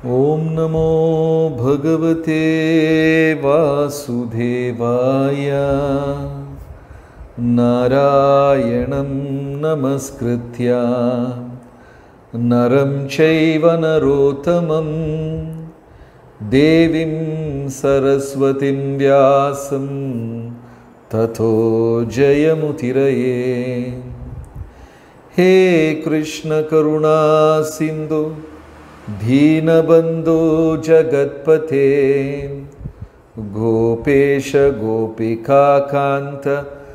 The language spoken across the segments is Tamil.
ॐ नमो भगवते वासुदेवाय नारायणं नमस्कृत्य नरं चैव नरोत्तमं देवीं सरस्वतीं व्यासं ततो जयमुतिरये हे कृष्णकरुणा सिन्धु दीनबन्धो जगत्पथे गोपेश गोपिकान्त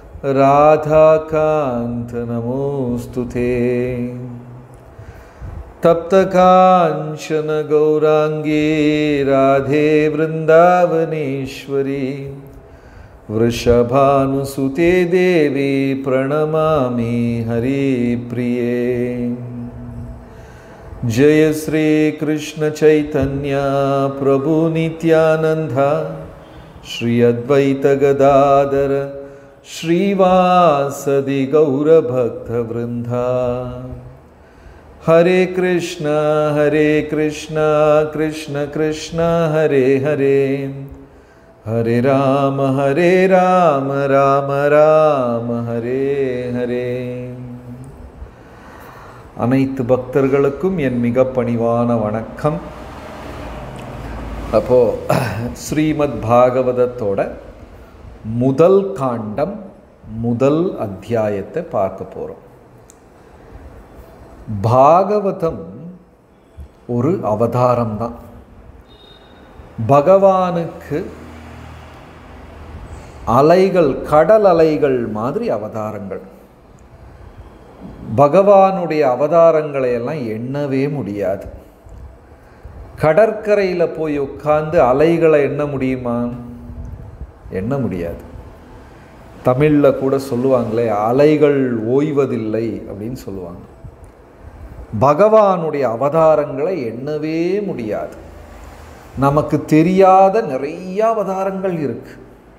राधाकान्त नमोऽस्तु ते तप्तकाञ्चन गौराङ्गी राधे वृन्दावनेश्वरी वृषभानुसुते देवी प्रणमामि हरिप्रिये जय श्रीकृष्णचैतन्या प्रभुनित्यानन्द श्री अद्वैतगदाधर श्रीवासदि गौरभक्तवृन्दा हरे कृष्ण हरे कृष्ण कृष्ण कृष्ण हरे हरे हरे राम हरे राम राम राम हरे हरे அனைத்து பக்தர்களுக்கும் என் மிக பணிவான வணக்கம் அப்போ ஸ்ரீமத் பாகவதத்தோட முதல் காண்டம் முதல் அத்தியாயத்தை பார்க்க போகிறோம் பாகவதம் ஒரு அவதாரம் தான் பகவானுக்கு அலைகள் கடல் அலைகள் மாதிரி அவதாரங்கள் பகவானுடைய அவதாரங்களை எல்லாம் எண்ணவே முடியாது கடற்கரையில் போய் உட்கார்ந்து அலைகளை எண்ண முடியுமா எண்ண முடியாது தமிழில் கூட சொல்லுவாங்களே அலைகள் ஓய்வதில்லை அப்படின்னு சொல்லுவாங்க பகவானுடைய அவதாரங்களை எண்ணவே முடியாது நமக்கு தெரியாத நிறைய அவதாரங்கள் இருக்கு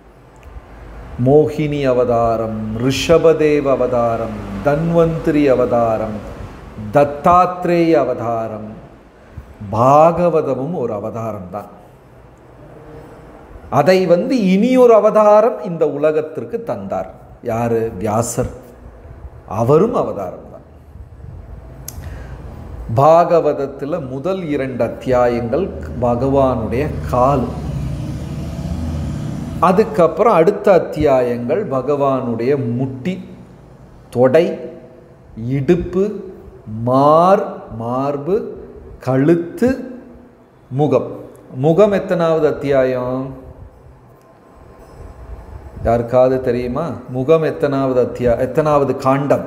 மோகினி அவதாரம் ரிஷபதேவ அவதாரம் தன்வந்திரி அவதாரம் தத்தாத்ரேய அவதாரம் பாகவதமும் ஒரு அவதாரம் தான் அதை வந்து இனியொரு அவதாரம் இந்த உலகத்திற்கு தந்தார் யாரு வியாசர் அவரும் அவதாரம் தான் பாகவதத்தில் முதல் இரண்டு அத்தியாயங்கள் பகவானுடைய கால் அதுக்கப்புறம் அடுத்த அத்தியாயங்கள் பகவானுடைய முட்டி தொடை இடுப்பு மார் மார்பு கழுத்து முகம் முகம் எத்தனாவது அத்தியாயம் யாருக்காவது தெரியுமா முகம் எத்தனாவது அத்தியா எத்தனாவது காண்டம்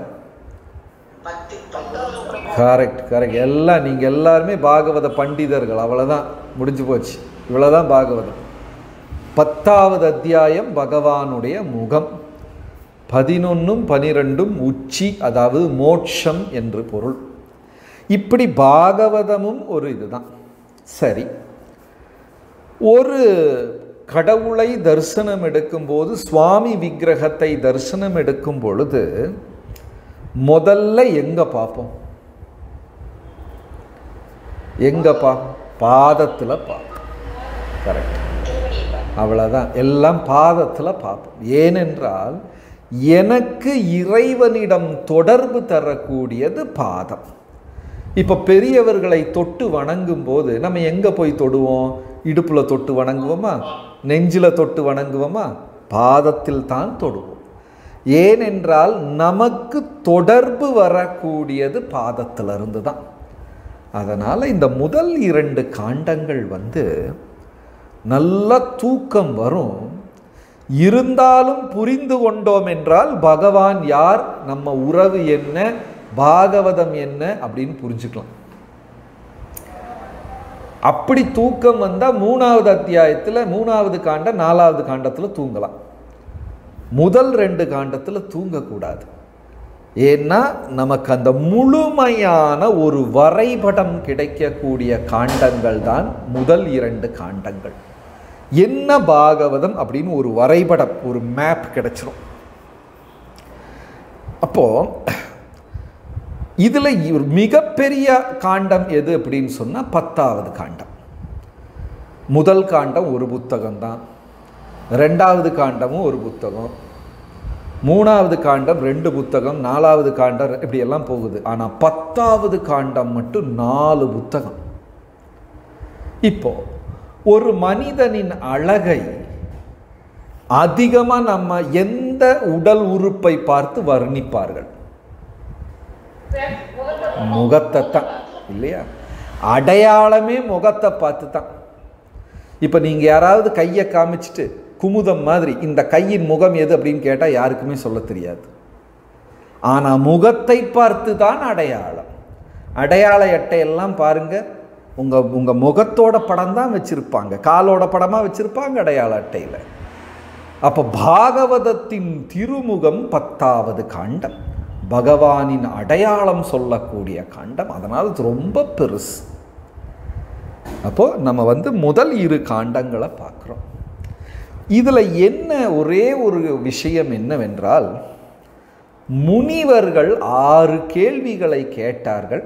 கரெக்ட் கரெக்ட் எல்லாம் நீங்கள் எல்லாருமே பாகவத பண்டிதர்கள் அவ்வளோதான் முடிஞ்சு போச்சு இவ்வளோதான் பாகவதம் பத்தாவது அத்தியாயம் பகவானுடைய முகம் பதினொன்றும் பனிரெண்டும் உச்சி அதாவது மோட்சம் என்று பொருள் இப்படி பாகவதமும் ஒரு இதுதான் சரி ஒரு கடவுளை தரிசனம் எடுக்கும்போது சுவாமி விக்கிரகத்தை தரிசனம் எடுக்கும் பொழுது முதல்ல எங்க பார்ப்போம் எங்க பா பாதத்தில் பார்ப்போம் கரெக்ட் அவ்வளோதான் எல்லாம் பாதத்தில் பார்ப்போம் ஏனென்றால் எனக்கு இறைவனிடம் தொடர்பு தரக்கூடியது பாதம் இப்போ பெரியவர்களை தொட்டு வணங்கும் போது நம்ம எங்கே போய் தொடுவோம் இடுப்பில் தொட்டு வணங்குவோமா நெஞ்சில் தொட்டு வணங்குவோமா பாதத்தில் தான் தொடுவோம் ஏனென்றால் நமக்கு தொடர்பு வரக்கூடியது பாதத்திலிருந்து தான் அதனால் இந்த முதல் இரண்டு காண்டங்கள் வந்து நல்ல தூக்கம் வரும் இருந்தாலும் புரிந்து கொண்டோம் என்றால் பகவான் யார் நம்ம உறவு என்ன பாகவதம் என்ன அப்படின்னு புரிஞ்சுக்கலாம் அப்படி தூக்கம் வந்தால் மூணாவது அத்தியாயத்தில் மூணாவது காண்டம் நாலாவது காண்டத்தில் தூங்கலாம் முதல் ரெண்டு காண்டத்தில் தூங்கக்கூடாது ஏன்னா நமக்கு அந்த முழுமையான ஒரு வரைபடம் கிடைக்கக்கூடிய காண்டங்கள் தான் முதல் இரண்டு காண்டங்கள் என்ன பாகவதம் அப்படின்னு ஒரு வரைபடம் ஒரு மேப் கிடைச்சிரும் அப்போ இதில் ஒரு மிகப்பெரிய காண்டம் எது அப்படின்னு சொன்னால் பத்தாவது காண்டம் முதல் காண்டம் ஒரு புத்தகம்தான் ரெண்டாவது காண்டமும் ஒரு புத்தகம் மூணாவது காண்டம் ரெண்டு புத்தகம் நாலாவது காண்டம் இப்படியெல்லாம் போகுது ஆனால் பத்தாவது காண்டம் மட்டும் நாலு புத்தகம் இப்போ ஒரு மனிதனின் அழகை அதிகமாக நம்ம எந்த உடல் உறுப்பை பார்த்து வர்ணிப்பார்கள் முகத்தை தான் இல்லையா அடையாளமே முகத்தை பார்த்து தான் இப்போ நீங்கள் யாராவது கையை காமிச்சிட்டு குமுதம் மாதிரி இந்த கையின் முகம் எது அப்படின்னு கேட்டால் யாருக்குமே சொல்ல தெரியாது ஆனால் முகத்தை பார்த்து தான் அடையாளம் அடையாள அட்டையெல்லாம் பாருங்க உங்கள் உங்கள் முகத்தோட படம் தான் வச்சுருப்பாங்க காலோட படமாக வச்சுருப்பாங்க அடையாள அட்டையில் அப்போ பாகவதத்தின் திருமுகம் பத்தாவது காண்டம் பகவானின் அடையாளம் சொல்லக்கூடிய காண்டம் அதனால் அது ரொம்ப பெருசு அப்போ நம்ம வந்து முதல் இரு காண்டங்களை பார்க்குறோம் இதில் என்ன ஒரே ஒரு விஷயம் என்னவென்றால் முனிவர்கள் ஆறு கேள்விகளை கேட்டார்கள்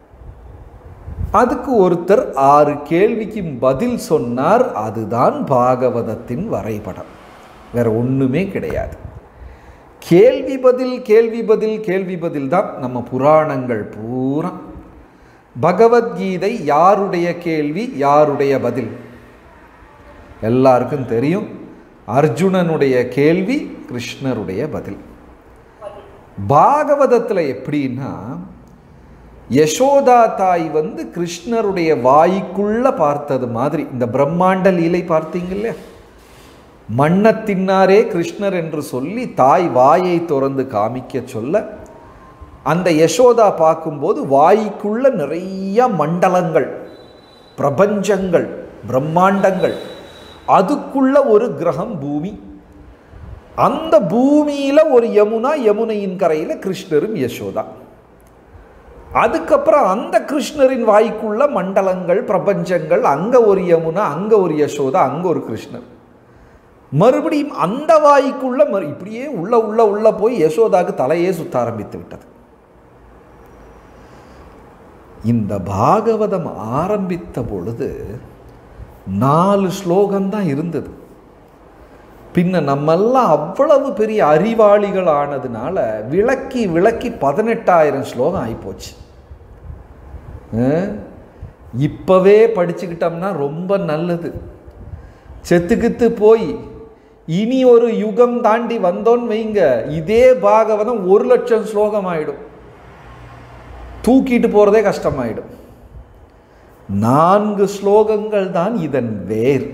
அதுக்கு ஒருத்தர் ஆறு கேள்விக்கு பதில் சொன்னார் அதுதான் பாகவதத்தின் வரைபடம் வேற ஒன்றுமே கிடையாது கேள்வி பதில் கேள்வி பதில் கேள்வி பதில் தான் நம்ம புராணங்கள் பூரா பகவத்கீதை யாருடைய கேள்வி யாருடைய பதில் எல்லாருக்கும் தெரியும் அர்ஜுனனுடைய கேள்வி கிருஷ்ணருடைய பதில் பாகவதத்தில் எப்படின்னா யசோதா தாய் வந்து கிருஷ்ணருடைய வாய்க்குள்ள பார்த்தது மாதிரி இந்த பிரம்மாண்ட லீலை பார்த்தீங்க இல்லையா மண்ணை தின்னாரே கிருஷ்ணர் என்று சொல்லி தாய் வாயை திறந்து காமிக்க சொல்ல அந்த யசோதா பார்க்கும்போது வாய்க்குள்ள நிறைய மண்டலங்கள் பிரபஞ்சங்கள் பிரம்மாண்டங்கள் அதுக்குள்ள ஒரு கிரகம் பூமி அந்த பூமியில ஒரு யமுனா யமுனையின் கரையில கிருஷ்ணரும் யசோதா அதுக்கப்புறம் அந்த கிருஷ்ணரின் வாய்க்குள்ள மண்டலங்கள் பிரபஞ்சங்கள் அங்க ஒரு யமுனா அங்க ஒரு யசோதா அங்க ஒரு கிருஷ்ணர் மறுபடியும் அந்த வாய்க்குள்ள மறு இப்படியே உள்ள உள்ள உள்ள போய் யசோதாக்கு தலையே சுத்த ஆரம்பித்து விட்டது இந்த பாகவதம் ஆரம்பித்த பொழுது நாலு ஸ்லோகம்தான் இருந்தது பின்ன நம்மெல்லாம் அவ்வளவு பெரிய அறிவாளிகள் ஆனதுனால விளக்கி விளக்கி பதினெட்டாயிரம் ஸ்லோகம் ஆகிப்போச்சு இப்போவே படிச்சுக்கிட்டோம்னா ரொம்ப நல்லது செத்துக்கித்து போய் இனி ஒரு யுகம் தாண்டி வந்தோன்னு வைங்க இதே பாகவதம் ஒரு லட்சம் ஸ்லோகம் ஆயிடும் தூக்கிட்டு போகிறதே கஷ்டமாயிடும் நான்கு ஸ்லோகங்கள் தான் இதன் வேர்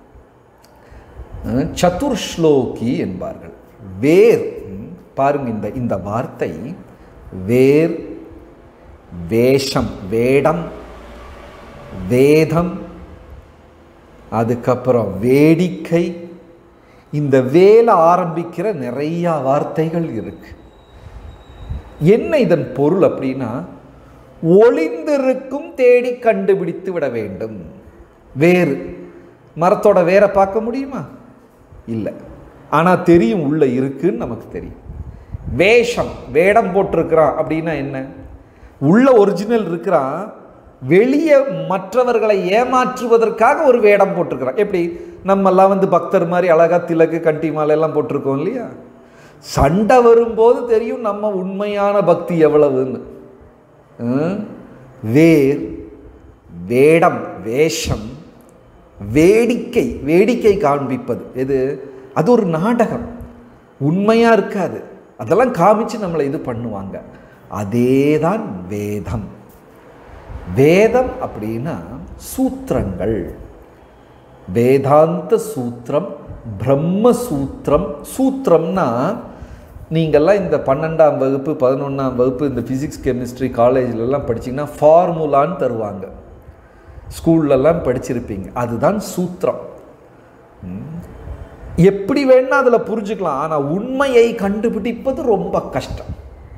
சதுர்ஸ்லோகி என்பார்கள் வேர் பாருங்க இந்த இந்த வார்த்தை வேர் வேஷம் வேடம் வேதம் அதுக்கப்புறம் வேடிக்கை இந்த வேலை ஆரம்பிக்கிற நிறையா வார்த்தைகள் இருக்கு என்ன இதன் பொருள் அப்படின்னா ஒளிந்திருக்கும் தேடி கண்டுபிடித்து விட வேண்டும் வேறு மரத்தோட வேரை பார்க்க முடியுமா இல்லை ஆனால் தெரியும் உள்ள இருக்குன்னு நமக்கு தெரியும் வேஷம் வேடம் போட்டிருக்கிறான் அப்படின்னா என்ன உள்ள ஒரிஜினல் இருக்கிறான் வெளியே மற்றவர்களை ஏமாற்றுவதற்காக ஒரு வேடம் போட்டிருக்கிறான் எப்படி நம்மெல்லாம் வந்து பக்தர் மாதிரி அழகா திலக்கு கண்டி மாலை எல்லாம் போட்டிருக்கோம் இல்லையா சண்டை வரும்போது தெரியும் நம்ம உண்மையான பக்தி எவ்வளவுன்னு ம்? வேர் வேடம் வேஷம் வேடிக்கை வேடிக்கை காண்பிப்பது எது அது ஒரு நாடகம் உண்மையாக இருக்காது அதெல்லாம் காமிச்சு நம்மளை இது பண்ணுவாங்க அதே தான் வேதம் வேதம் அப்படின்னா சூத்திரங்கள் வேதாந்த சூத்திரம் பிரம்ம சூத்திரம் சூத்திரம்னா நீங்கள்லாம் இந்த பன்னெண்டாம் வகுப்பு பதினொன்றாம் வகுப்பு இந்த ஃபிசிக்ஸ் கெமிஸ்ட்ரி காலேஜ்லலாம் படிச்சீங்கன்னா ஃபார்முலான்னு தருவாங்க ஸ்கூல்லலாம் படிச்சிருப்பீங்க அதுதான் சூத்திரம் ம். எப்படி வேணா அதில் புரிஞ்சுக்கலாம் ஆனால் உண்மையை கண்டுபிடிப்பது ரொம்ப கஷ்டம்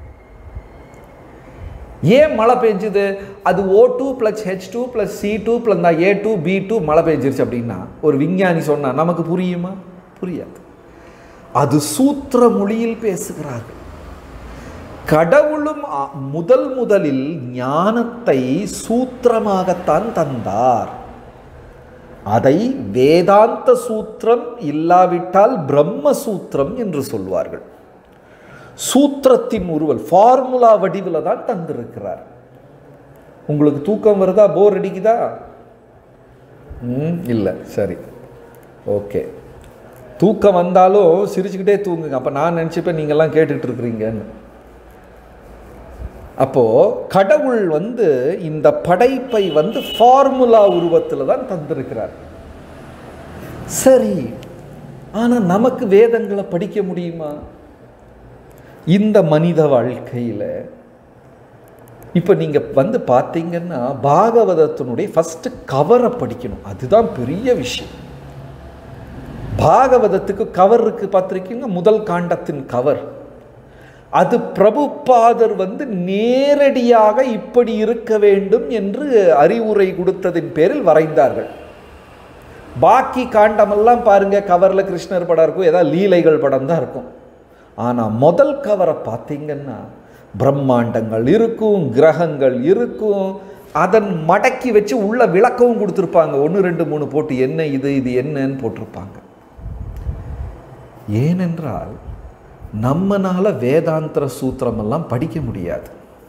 ஏன் மழை பெஞ்சுது அது O two plus H two plus C two plus A two B two மழை பெஞ்சிருச்சு அப்படின்னா ஒரு விஞ்ஞானி சொன்னா நமக்கு புரியுமா புரியாது அது சூத்திர மொழியில் பேசுகிறார்கள் கடவுளும் அ- முதல் முதலில் ஞானத்தை சூத்திரமாகத்தான் தந்தார் அதை வேதாந்த சூத்திரம் இல்லாவிட்டால் பிரம்ம சூத்திரம் என்று சொல்வார்கள் சூத்திரத்தின் உருவல் ஃபார்முலா வடிவில் தான் தந்திருக்கிறார் உங்களுக்கு தூக்கம் வருதா போர் அடிக்குதா ம் இல்லை சரி ஓகே தூக்கம் வந்தாலும் சிரிச்சுக்கிட்டே தூங்குங்க அப்போ நான் நினச்சிப்பேன் நீங்கள்லாம் கேட்டுட்டு இருக்கிறீங்கன்னு அப்போது கடவுள் வந்து இந்த படைப்பை வந்து ஃபார்முலா உருவத்தில் தான் தந்திருக்கிறார் சரி ஆனால் நமக்கு வேதங்களை படிக்க முடியுமா இந்த மனித வாழ்க்கையில் இப்போ நீங்கள் வந்து பார்த்தீங்கன்னா பாகவதத்தினுடைய ஃபஸ்ட்டு கவரை படிக்கணும் அதுதான் பெரிய விஷயம் பாகவதத்துக்கு கவர் இருக்கு பார்த்துருக்கீங்க முதல் காண்டத்தின் கவர் அது பிரபுபாதர் வந்து நேரடியாக இப்படி இருக்க வேண்டும் என்று அறிவுரை கொடுத்ததின் பேரில் வரைந்தார்கள் பாக்கி காண்டமெல்லாம் பாருங்க கவரில் கிருஷ்ணர் படம் இருக்கும் ஏதாவது லீலைகள் படம் தான் இருக்கும் ஆனால் முதல் கவரை பார்த்தீங்கன்னா பிரம்மாண்டங்கள் இருக்கும் கிரகங்கள் இருக்கும் அதன் மடக்கி வச்சு உள்ள விளக்கவும் கொடுத்துருப்பாங்க ஒன்று ரெண்டு மூணு போட்டு என்ன இது இது என்னன்னு போட்டிருப்பாங்க ஏனென்றால் நம்மனால வேதாந்திர சூத்திரமெல்லாம் படிக்க முடியாது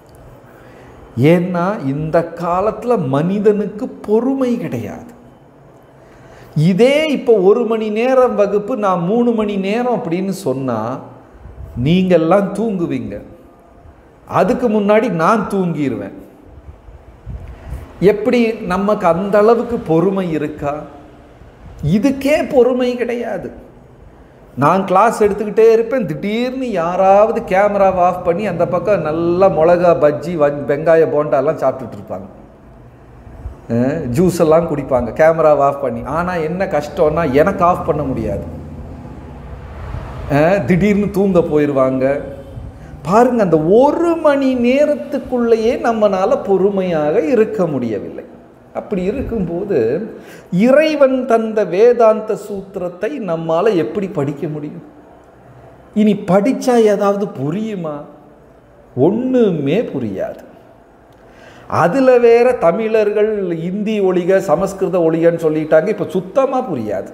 ஏன்னா இந்த காலத்தில் மனிதனுக்கு பொறுமை கிடையாது இதே இப்போ ஒரு மணி நேரம் வகுப்பு நான் மூணு மணி நேரம் அப்படின்னு சொன்னால் நீங்கள்லாம் தூங்குவீங்க அதுக்கு முன்னாடி நான் தூங்கிடுவேன் எப்படி நமக்கு அந்த அளவுக்கு பொறுமை இருக்கா இதுக்கே பொறுமை கிடையாது நான் கிளாஸ் எடுத்துக்கிட்டே இருப்பேன் திடீர்னு யாராவது கேமராவை ஆஃப் பண்ணி அந்த பக்கம் நல்லா மிளகா பஜ்ஜி வ- வெங்காய போண்டாலாம் சாப்பிட்டுட்டு இருப்பாங்க ஜூஸ் எல்லாம் குடிப்பாங்க கேமராவை ஆஃப் பண்ணி ஆனால் என்ன கஷ்டம்னா எனக்கு ஆஃப் பண்ண முடியாது அஹ், திடீர்னு தூங்க போயிடுவாங்க பாருங்க அந்த ஒரு மணி நேரத்துக்குள்ளேயே நம்மனால பொறுமையாக இருக்க முடியவில்லை அப்படி இருக்கும்போது இறைவன் தந்த வேதாந்த சூத்திரத்தை நம்மால எப்படி படிக்க முடியும் இனி படிச்சா ஏதாவது புரியுமா ஒண்ணுமே புரியாது அதுல வேற தமிழர்கள் இந்தி ஒழிக சமஸ்கிருத ஒழிகன்னு சொல்லிட்டாங்க இப்ப சுத்தமா புரியாது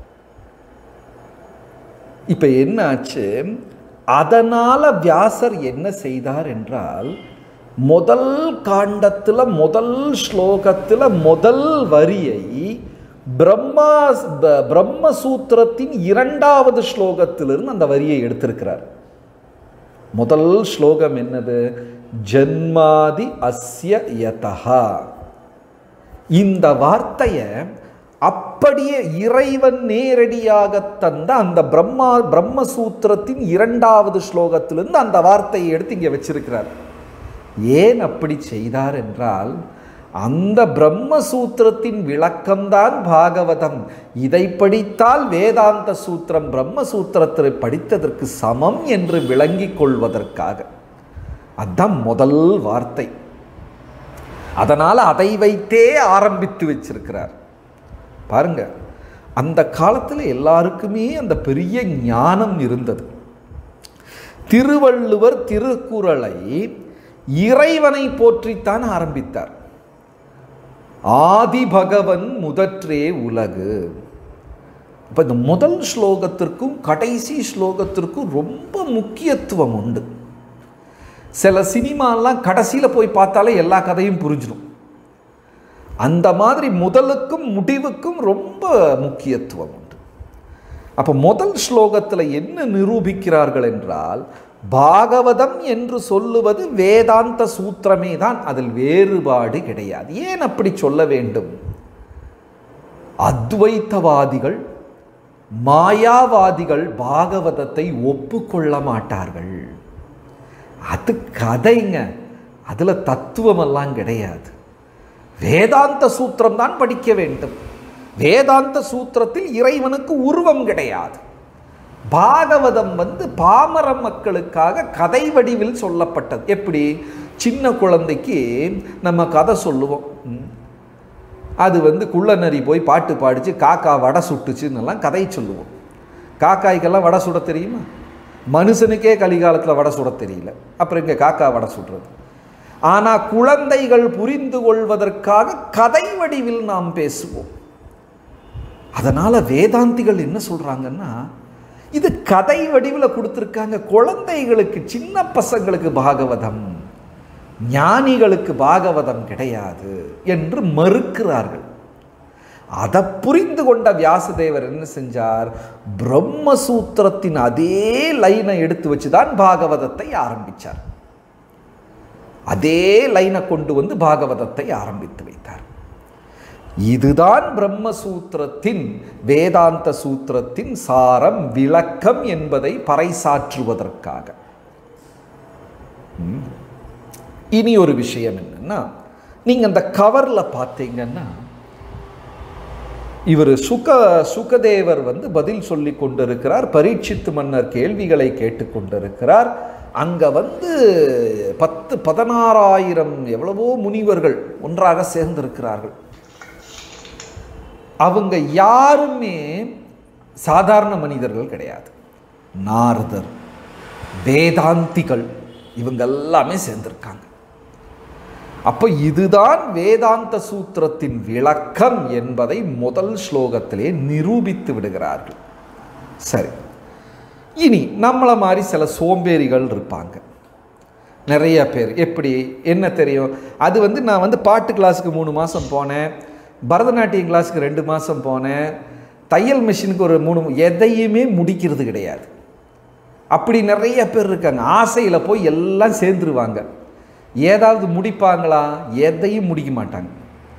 இப்ப என்ன ஆச்சு அதனால வியாசர் என்ன செய்தார் என்றால் முதல் காண்டத்துல முதல் ஸ்லோகத்துல முதல் வரியை பிரம்மா ப- பிரம்மசூத்திரத்தின் இரண்டாவது ஸ்லோகத்திலிருந்து அந்த வரியை எடுத்திருக்கிறார் முதல் ஸ்லோகம் என்னது ஜன்மாதி அஸ்ய யதஹா இந்த வார்த்தையை அப்படியே இறைவன் நேரடியாக தந்த அந்த பிரம்மா பிரம்மசூத்திரத்தின் இரண்டாவது ஸ்லோகத்திலிருந்து அந்த வார்த்தையை எடுத்து இங்கே வச்சிருக்கிறார் ஏன் அப்படி செய்தார் என்றால் அந்த பிரம்மசூத்திரத்தின் விளக்கம்தான் பாகவதம் இதை படித்தால் வேதாந்த சூத்திரம் பிரம்மசூத்திரத்தை படித்ததற்கு சமம் என்று விளங்கிக் கொள்வதற்காக அதான் முதல் வார்த்தை அதனால் அதை வைத்தே ஆரம்பித்து வச்சிருக்கிறார் பாருங்க அந்த காலத்தில் எல்லாருக்குமே அந்த பெரிய ஞானம் இருந்தது திருவள்ளுவர் திருக்குறளை இறைவனை போற்றித்தான் ஆரம்பித்தார் ஆதி பகவன் முதற்றே உலகு அப்போ இந்த முதல் ஸ்லோகத்திற்கும் கடைசி ஸ்லோகத்திற்கும் ரொம்ப முக்கியத்துவம் உண்டு சில சினிமாலாம் கடைசியில் போய் பார்த்தாலே எல்லா கதையும் புரிஞ்சிடும் அந்த மாதிரி முதலுக்கும் முடிவுக்கும் ரொம்ப முக்கியத்துவம் உண்டு அப்போ முதல் ஸ்லோகத்தில் என்ன நிரூபிக்கிறார்கள் என்றால் பாகவதம் என்று சொல்லுவது வேதாந்த சூத்திரமே தான் அதில் வேறுபாடு கிடையாது ஏன் அப்படி சொல்ல வேண்டும் அத்வைத்தவாதிகள் மாயாவாதிகள் பாகவதத்தை ஒப்புக்கொள்ள மாட்டார்கள் அது கதைங்க அதில் தத்துவமெல்லாம் கிடையாது வேதாந்த சூத்திரம் தான் படிக்க வேண்டும் வேதாந்த சூத்திரத்தில் இறைவனுக்கு உருவம் கிடையாது பாகவதம் வந்து பாமர மக்களுக்காக கதை வடிவில் சொல்லப்பட்டது எப்படி சின்ன குழந்தைக்கு நம்ம கதை சொல்லுவோம் ம். அது வந்து குள்ளநரி போய் பாட்டு பாடிச்சு காக்கா வடை சுட்டுச்சுன்னெல்லாம் கதை சொல்லுவோம் காக்காய்க்கெல்லாம் வடை சுட தெரியுமா மனுஷனுக்கே கலிகாலத்தில் வடை சுட தெரியல அப்புறம் இங்கே காக்கா வடை சுடுறது ஆனால் குழந்தைகள் புரிந்து கொள்வதற்காக கதை வடிவில் நாம் பேசுவோம் அதனால் வேதாந்திகள் என்ன சொல்கிறாங்கன்னா இது கதை வடிவில் கொடுத்துருக்காங்க குழந்தைகளுக்கு சின்ன பசங்களுக்கு பாகவதம் ஞானிகளுக்கு பாகவதம் கிடையாது என்று மறுக்கிறார்கள் அதை புரிந்து கொண்ட வியாசதேவர் என்ன செஞ்சார் பிரம்மசூத்திரத்தின் அதே லைனை எடுத்து வச்சு தான் பாகவதத்தை ஆரம்பித்தார் அதே லைனை கொண்டு வந்து பாகவதத்தை ஆரம்பித்து வைத்தார் இதுதான் பிரம்மசூத்திரத்தின் வேதாந்த சூத்திரத்தின் சாரம் விளக்கம் என்பதை பறைசாற்றுவதற்காக ம். இனி ஒரு விஷயம் என்னன்னா நீங்க அந்த கவர்ல பார்த்தீங்கன்னா இவர் சுக சுகதேவர் வந்து பதில் சொல்லி கொண்டிருக்கிறார் பரீட்சித்து மன்னர் கேள்விகளை கேட்டுக்கொண்டிருக்கிறார் அங்க வந்து பத்து பதினாறாயிரம் எவ்வளவோ முனிவர்கள் ஒன்றாக சேர்ந்திருக்கிறார்கள் அவங்க யாருமே சாதாரண மனிதர்கள் கிடையாது நாரதர் வேதாந்திகள் இவங்க எல்லாமே சேர்ந்திருக்காங்க அப்போ இதுதான் வேதாந்த சூத்திரத்தின் விளக்கம் என்பதை முதல் ஸ்லோகத்திலே நிரூபித்து விடுகிறார்கள் சரி இனி நம்மளை மாதிரி சில சோம்பேறிகள் இருப்பாங்க நிறைய பேர் எப்படி என்ன தெரியும் அது வந்து நான் வந்து பாட்டு கிளாஸுக்கு மூணு மாதம் போனேன் பரதநாட்டியம் கிளாஸுக்கு ரெண்டு மாதம் போனேன் தையல் மிஷினுக்கு ஒரு மூணு எதையுமே முடிக்கிறது கிடையாது அப்படி நிறைய பேர் இருக்காங்க ஆசையில் போய் எல்லாம் சேர்ந்துருவாங்க ஏதாவது முடிப்பாங்களா எதையும் முடிக்க மாட்டாங்க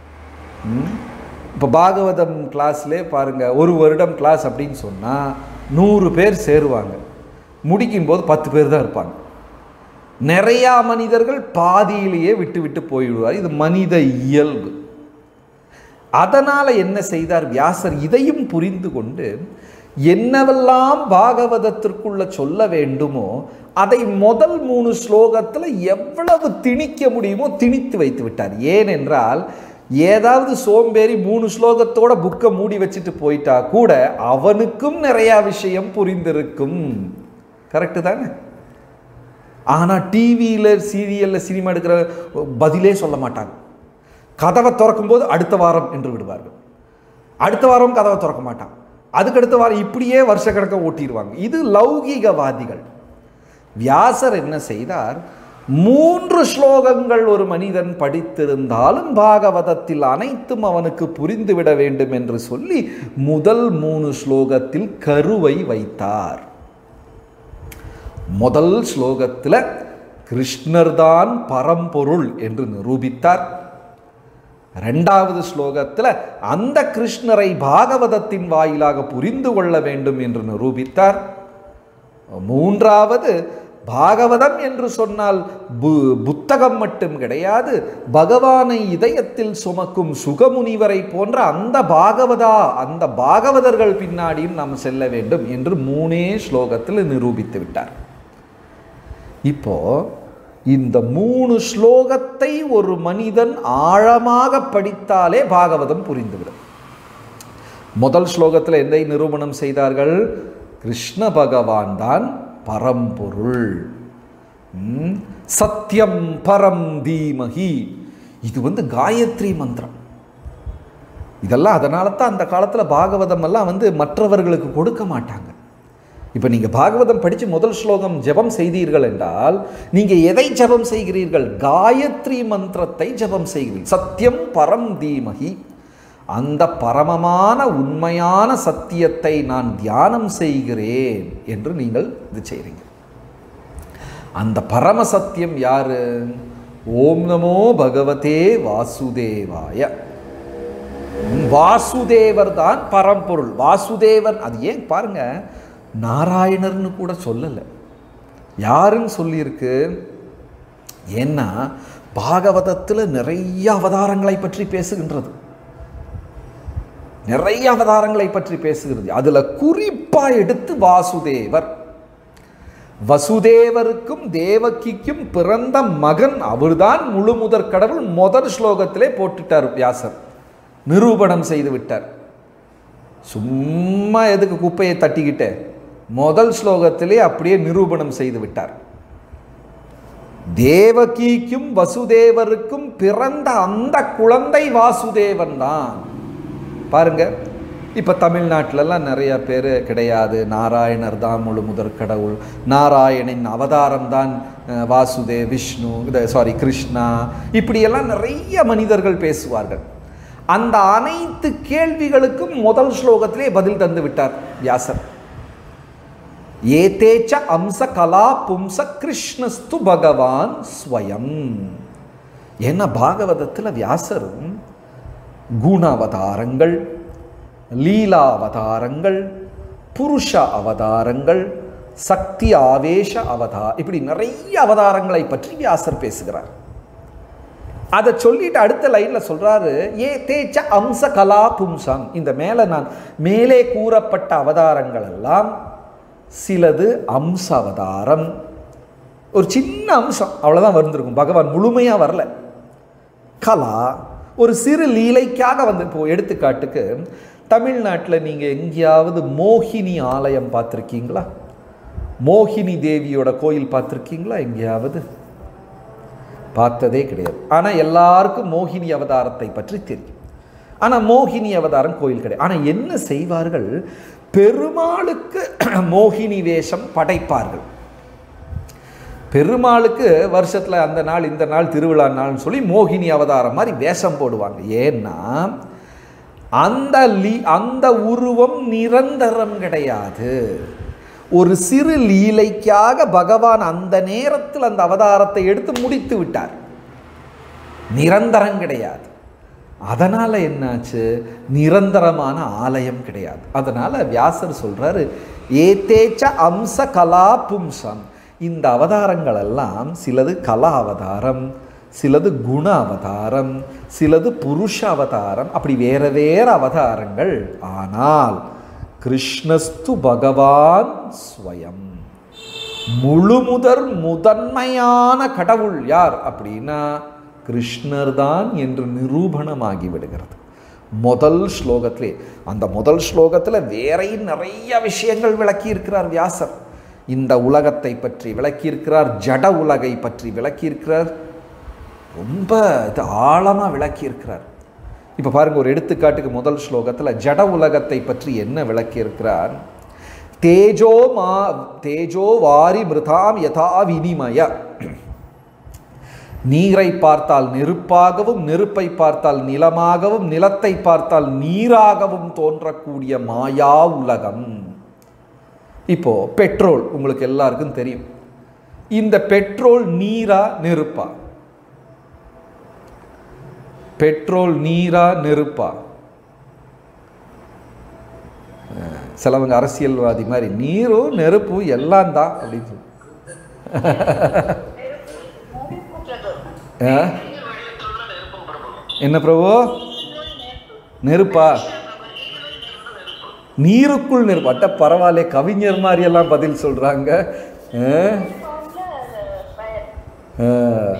இப்போ பாகவதம் கிளாஸ்லே பாருங்கள் ஒரு வருடம் கிளாஸ் அப்படின்னு சொன்னால் நூறு பேர் சேருவாங்க முடிக்கும்போது பத்து பேர் தான் இருப்பாங்க நிறையா மனிதர்கள் பாதியிலேயே விட்டு விட்டு போய்விடுவார் இது மனித இயல்பு அதனால் என்ன செய்தார் வியாசர் இதையும் புரிந்து கொண்டு என்னவெல்லாம் பாகவதத்திற்குள்ள சொல்ல வேண்டுமோ அதை முதல் மூணு ஸ்லோகத்தில் எவ்வளவு திணிக்க முடியுமோ திணித்து வைத்து விட்டார் ஏனென்றால் ஏதாவது சோம்பேறி மூணு ஸ்லோகத்தோட புக்கை மூடி வச்சுட்டு போயிட்டா கூட அவனுக்கும் நிறையா விஷயம் புரிந்திருக்கும் கரெக்டு தானே ஆனால் டிவியில் சீரியலில் சினிமா எடுக்கிற பதிலே சொல்ல மாட்டாங்க கதவை திறக்கும்போது அடுத்த வாரம் என்று விடுவார்கள் அடுத்த வாரம் கதவை திறக்க மாட்டான் அதுக்கடுத்த வாரம் இப்படியே வருஷக்கணக்கை ஓட்டிடுவாங்க இது லௌகீகவாதிகள் வியாசர் என்ன செய்தார் மூன்று ஸ்லோகங்கள் ஒரு மனிதன் படித்திருந்தாலும் பாகவதத்தில் அனைத்தும் அவனுக்கு புரிந்துவிட வேண்டும் என்று சொல்லி முதல் மூணு ஸ்லோகத்தில் கருவை வைத்தார் முதல் ஸ்லோகத்தில் கிருஷ்ணர்தான் பரம்பொருள் என்று நிரூபித்தார் ரெண்டாவது ஸ்லோகத்தில் அந்த கிருஷ்ணரை பாகவதத்தின் வாயிலாக புரிந்து கொள்ள வேண்டும் என்று நிரூபித்தார் மூன்றாவது பாகவதம் என்று சொன்னால் பு புத்தகம் மட்டும் கிடையாது பகவானை இதயத்தில் சுமக்கும் சுகமுனிவரை போன்ற அந்த பாகவதா அந்த பாகவதர்கள் பின்னாடியும் நாம் செல்ல வேண்டும் என்று மூணே ஸ்லோகத்தில் நிரூபித்து விட்டார் இப்போ இந்த மூணு ஸ்லோகத்தை ஒரு மனிதன் ஆழமாக படித்தாலே பாகவதம் புரிந்துவிடும் முதல் ஸ்லோகத்தில் எதை நிரூபணம் செய்தார்கள் கிருஷ்ண பகவான் தான் பரம்பொருள் ம், சத்யம் பரம் தீமகி இது வந்து காயத்ரி மந்திரம் இதெல்லாம் அதனால தான் அந்த காலத்தில் பாகவதம் எல்லாம் வந்து மற்றவர்களுக்கு கொடுக்க மாட்டாங்க இப்போ நீங்கள் பாகவதம் படித்து முதல் ஸ்லோகம் ஜெபம் செய்தீர்கள் என்றால் நீங்கள் எதை ஜெபம் செய்கிறீர்கள் காயத்ரி மந்திரத்தை ஜெபம் செய்கிறீர்கள் சத்தியம் பரம் தீமகி அந்த பரமமான உண்மையான சத்தியத்தை நான் தியானம் செய்கிறேன் என்று நீங்கள் இது செய்கிறீங்க அந்த பரம சத்தியம் யாரு ஓம் நமோ பகவதே வாசுதேவாய வாசுதேவர் தான் பரம்பொருள் வாசுதேவன் அது ஏன் பாருங்க நாராயணர்னு கூட சொல்லலை யாருன்னு சொல்லியிருக்கு ஏன்னா பாகவதத்தில் நிறைய அவதாரங்களை பற்றி பேசுகின்றது நிறைய அவதாரங்களை பற்றி பேசுகிறது அதுல குறிப்பா எடுத்து வாசுதேவர் வசுதேவருக்கும் தேவகிக்கும் பிறந்த மகன் அவர்தான் முழு முதற் கடவுள் முதல் ஸ்லோகத்திலே போட்டுட்டார் வியாசர் நிரூபணம் செய்து விட்டார் சும்மா எதுக்கு குப்பையை தட்டிக்கிட்டே முதல் ஸ்லோகத்திலே அப்படியே நிரூபணம் செய்து விட்டார் தேவகிக்கும் வசுதேவருக்கும் பிறந்த அந்த குழந்தை வாசுதேவன் தான் பாருங்க இப்போ தமிழ்நாட்டிலலாம் நிறைய பேர் கிடையாது நாராயணர் தான் முழு முதற் கடவுள் நாராயணின் அவதாரம் தான் அஹ், வாசுதே விஷ்ணு இது சாரி கிருஷ்ணா இப்படியெல்லாம் நிறைய மனிதர்கள் பேசுவார்கள் அந்த அனைத்து கேள்விகளுக்கும் முதல் ஸ்லோகத்திலே பதில் தந்து விட்டார் வியாசர் ஏதேச்ச அம்ச கலா பும்ச கிருஷ்ணஸ்து பகவான் ஸ்வயம் ஏன்னா பாகவதத்தில் வியாசர் குணாவதாரங்கள் லீலாவதாரங்கள் புருஷ அவதாரங்கள் சக்தி ஆவேச அவதார் இப்படி நிறைய அவதாரங்களை பற்றி வியாசர் பேசுகிறார் அதை சொல்லிட்டு அடுத்த லைன்ல சொல்றாரு ஏ தேச்ச அம்ச கலா பும்சம் இந்த மேலே நான் மேலே கூறப்பட்ட அவதாரங்கள் எல்லாம் சிலது அம்ச அவதாரம் ஒரு சின்ன அம்சம் அவ்வளோதான் வந்திருக்கும் பகவான் முழுமையாக வரல கலா ஒரு சிறு லீலைக்காக வந்து இப்போ எடுத்துக்காட்டுக்கு தமிழ்நாட்டில் நீங்கள் எங்கேயாவது மோகினி ஆலயம் பார்த்துருக்கீங்களா மோகினி தேவியோட கோயில் பார்த்துருக்கீங்களா எங்கேயாவது பார்த்ததே கிடையாது ஆனால் எல்லாருக்கும் மோகினி அவதாரத்தை பற்றி தெரியும் ஆனால் மோகினி அவதாரம் கோயில் கிடையாது ஆனால் என்ன செய்வார்கள் பெருமாளுக்கு மோகினி வேஷம் படைப்பார்கள் பெருமாளுக்கு வருஷத்தில் அந்த நாள் இந்த நாள் திருவிழா நாள்னு சொல்லி மோகினி அவதாரம் மாதிரி வேஷம் போடுவாங்க ஏன்னா அந்த லீ அந்த உருவம் நிரந்தரம் கிடையாது ஒரு சிறு லீலைக்காக பகவான் அந்த நேரத்தில் அந்த அவதாரத்தை எடுத்து முடித்து விட்டார் நிரந்தரம் கிடையாது அதனால் என்னாச்சு நிரந்தரமான ஆலயம் கிடையாது அதனால் வியாசர் சொல்கிறாரு ஏதேச்ச அம்ச கலா பும்சம் இந்த அவதாரங்கள் எல்லாம் சிலது கலா அவதாரம் சிலது குண அவதாரம் சிலது புருஷ அவதாரம் அப்படி வேற வேற அவதாரங்கள் ஆனால் கிருஷ்ணஸ்து பகவான் ஸ்வயம் முழுமுதற் முதன்மையான கடவுள் யார் அப்படின்னா கிருஷ்ணர் தான் என்று நிரூபணமாகி விடுகிறது முதல் ஸ்லோகத்திலே அந்த முதல் ஸ்லோகத்தில் வேறையும் நிறைய விஷயங்கள் விளக்கி இருக்கிறார் வியாசர் இந்த உலகத்தை பற்றி விளக்கியிருக்கிறார் ஜட உலகை பற்றி விளக்கியிருக்கிறார் ரொம்ப இது ஆழமாக விளக்கியிருக்கிறார் இப்போ பாருங்க ஒரு எடுத்துக்காட்டுக்கு முதல் ஸ்லோகத்தில் ஜட உலகத்தை பற்றி என்ன விளக்கியிருக்கிறார் தேஜோ மா தேஜோ வாரி மிருதாம் யதா வினிமய நீரை பார்த்தால் நெருப்பாகவும் நெருப்பை பார்த்தால் நிலமாகவும் நிலத்தை பார்த்தால் நீராகவும் தோன்றக்கூடிய மாயா உலகம் இப்போ பெட்ரோல் உங்களுக்கு எல்லாருக்கும் தெரியும் இந்த பெட்ரோல் நீரா நெருப்பா பெட்ரோல் நீரா நெருப்பா அஹ் சிலவங்க அரசியல்வாதி மாதிரி நீரும் நெருப்பும் எல்லாம் தான் அப்படின்னு சொல்லி அஹ்? என்ன பிரபு நெருப்பா நீருக்குள் நெருப்பு அட்ட பரவாயில்ல கவிஞர் மாதிரி எல்லாம் பதில் சொல்றாங்க அஹ்? அஹ்.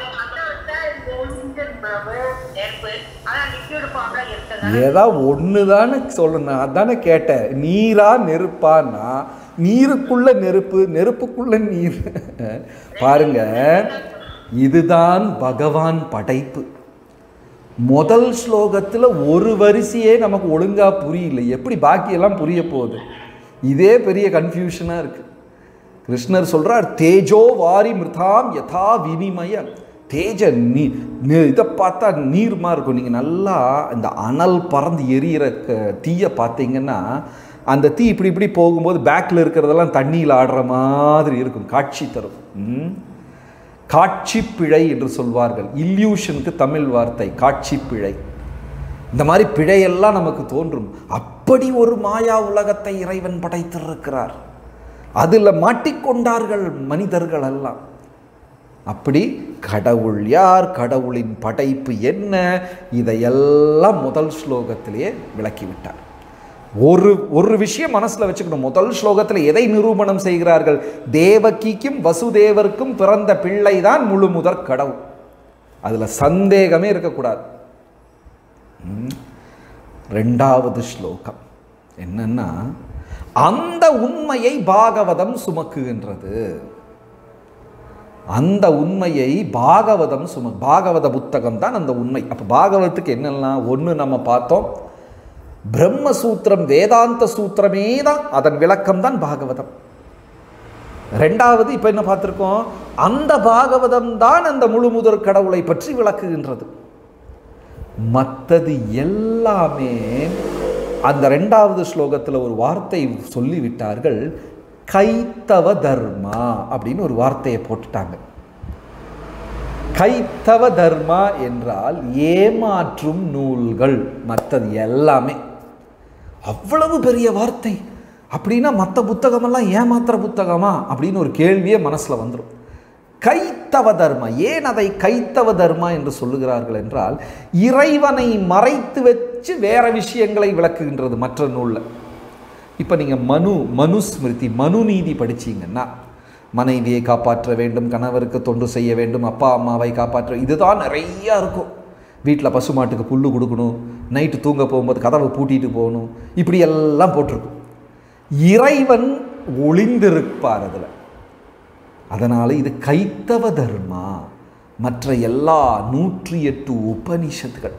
ஏதா ஒன்று தானே சொல்லணும் அதானே கேட்டேன் நீரா நெருப்பான்னா நீருக்குள்ள நெருப்பு நெருப்புக்குள்ள நீர் பாருங்க இதுதான் பகவான் படைப்பு முதல் ஸ்லோகத்தில் ஒரு வரிசையே நமக்கு ஒழுங்கா புரியல எப்படி பாக்கியெல்லாம் புரிய போகுது இதே பெரிய கன்ஃபியூஷனாக இருக்கு கிருஷ்ணர் சொல்றார் தேஜோ வாரி மிருதாம் யதா வினிமய தேஜ நீ நெ- இதை பார்த்தா நீர்மா இருக்கும் நீங்கள் நல்லா இந்த அனல் பறந்து எரியிற க- தீயை பார்த்தீங்கன்னா அந்த தீ இப்படி இப்படி போகும்போது பேக்கில் இருக்கிறதெல்லாம் தண்ணியில் ஆடுற மாதிரி இருக்கும் காட்சி தரும் ம்? காட்சி பிழை என்று சொல்வார்கள் இல்யூஷனுக்கு தமிழ் வார்த்தை காட்சி பிழை இந்த மாதிரி பிழையெல்லாம் நமக்கு தோன்றும் அப்படி ஒரு மாயா உலகத்தை இறைவன் படைத்திருக்கிறார் அதில் மாட்டிக்கொண்டார்கள் மனிதர்கள் எல்லாம் அப்படி கடவுள் யார் கடவுளின் படைப்பு என்ன இதையெல்லாம் முதல் ஸ்லோகத்திலேயே விளக்கிவிட்டார் ஒரு ஒரு விஷயம் மனசுல வச்சுக்கணும் முதல் ஸ்லோகத்தில் எதை நிரூபணம் செய்கிறார்கள் தேவகிக்கும் வசுதேவருக்கும் பிறந்த பிள்ளை தான் முழு முதற் கடவுள் அதுல சந்தேகமே இருக்கக்கூடாது ம். ரெண்டாவது ஸ்லோகம் என்னன்னா அந்த உண்மையை பாகவதம் சுமக்குகின்றது அந்த உண்மையை பாகவதம் சும பாகவத புத்தகம் தான் அந்த உண்மை அப்போ பாகவதத்துக்கு என்னெல்லாம் ஒன்று நம்ம பார்த்தோம் பிரம்மசூத்திரம் வேதாந்த சூத்திரமே தான் அதன் விளக்கம் தான் பாகவதம் ரெண்டாவது இப்போ என்ன பார்த்துருக்கோம் அந்த பாகவதம் தான் அந்த முழு முதற் கடவுளை பற்றி விளக்குகின்றது மற்றது எல்லாமே அந்த ரெண்டாவது ஸ்லோகத்தில் ஒரு வார்த்தை சொல்லிவிட்டார்கள் கைத்தவ தர்மா அப்படின்னு ஒரு வார்த்தையை போட்டுட்டாங்க கைத்தவ தர்மா என்றால் ஏமாற்றும் நூல்கள் மற்றது எல்லாமே அவ்வளவு பெரிய வார்த்தை அப்படின்னா மற்ற புத்தகமெல்லாம் ஏமாத்துற புத்தகமா அப்படின்னு ஒரு கேள்வியே மனசில் வந்துடும் கைத்தவ தர்மா ஏன் அதை கைத்தவ தர்மா என்று சொல்லுகிறார்கள் என்றால் இறைவனை மறைத்து வச்சு வேற விஷயங்களை விளக்குகின்றது மற்ற நூலில் இப்போ நீங்கள் மனு மனுஸ்மிருதி மனு நீதி படிச்சீங்கன்னா மனைவியை காப்பாற்ற வேண்டும் கணவருக்கு தொண்டு செய்ய வேண்டும் அப்பா அம்மாவை காப்பாற்ற இதுதான் நிறையா இருக்கும் வீட்டில் பசுமாட்டுக்கு புல்லு கொடுக்கணும் நைட்டு தூங்க போகும்போது கதவை பூட்டிட்டு போகணும் இப்படி எல்லாம் போட்டிருக்கும் இறைவன் ஒளிந்திருப்பார் அதில் அதனால் இது கைத்தவ தர்மா மற்ற எல்லா நூற்றி எட்டு உபனிஷத்துகள்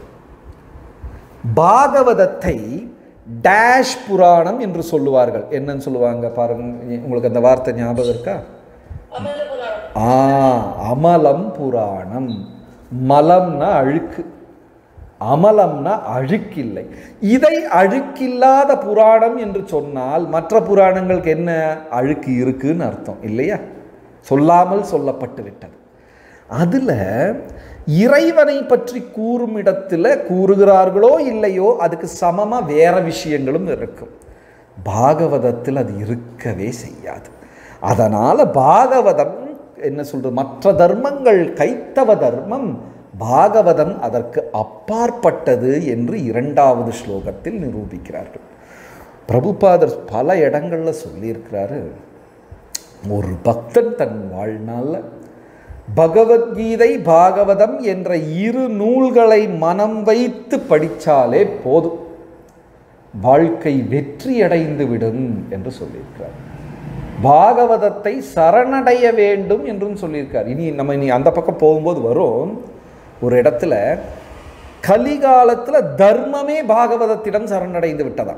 பாகவதத்தை டேஷ் புராணம் என்று சொல்லுவார்கள் என்னன்னு சொல்லுவாங்க பாருங்க உங்களுக்கு அந்த வார்த்தை ஞாபகம் இருக்கா ஆ அமலம் புராணம் மலம்னா அழுக்கு அமலம்னா அழுக்கில்லை இதை அழுக்கில்லாத புராணம் என்று சொன்னால் மற்ற புராணங்களுக்கு என்ன அழுக்கு இருக்குன்னு அர்த்தம் இல்லையா சொல்லாமல் சொல்லப்பட்டு விட்டது அதில் இறைவனை பற்றி கூறும் இடத்துல கூறுகிறார்களோ இல்லையோ அதுக்கு சமமாக வேற விஷயங்களும் இருக்கும் பாகவதத்தில் அது இருக்கவே செய்யாது அதனால் பாகவதம் என்ன சொல்றது மற்ற தர்மங்கள் கைத்தவ தர்மம் பாகவதம் அதற்கு அப்பாற்பட்டது என்று இரண்டாவது ஸ்லோகத்தில் நிரூபிக்கிறார்கள் பிரபுபாதர் பல இடங்களில் சொல்லியிருக்கிறாரு ஒரு பக்தன் தன் வாழ்நாளில் பகவத்கீதை பாகவதம் என்ற இரு நூல்களை மனம் வைத்து படித்தாலே போதும் வாழ்க்கை வெற்றியடைந்து விடும் என்று சொல்லியிருக்கிறார் பாகவதத்தை சரணடைய வேண்டும் என்றும் சொல்லியிருக்கார் இனி நம்ம இனி அந்த பக்கம் போகும்போது வரும் ஒரு இடத்துல கலிகாலத்தில் தர்மமே பாகவதத்திடம் சரணடைந்து விட்டதாம்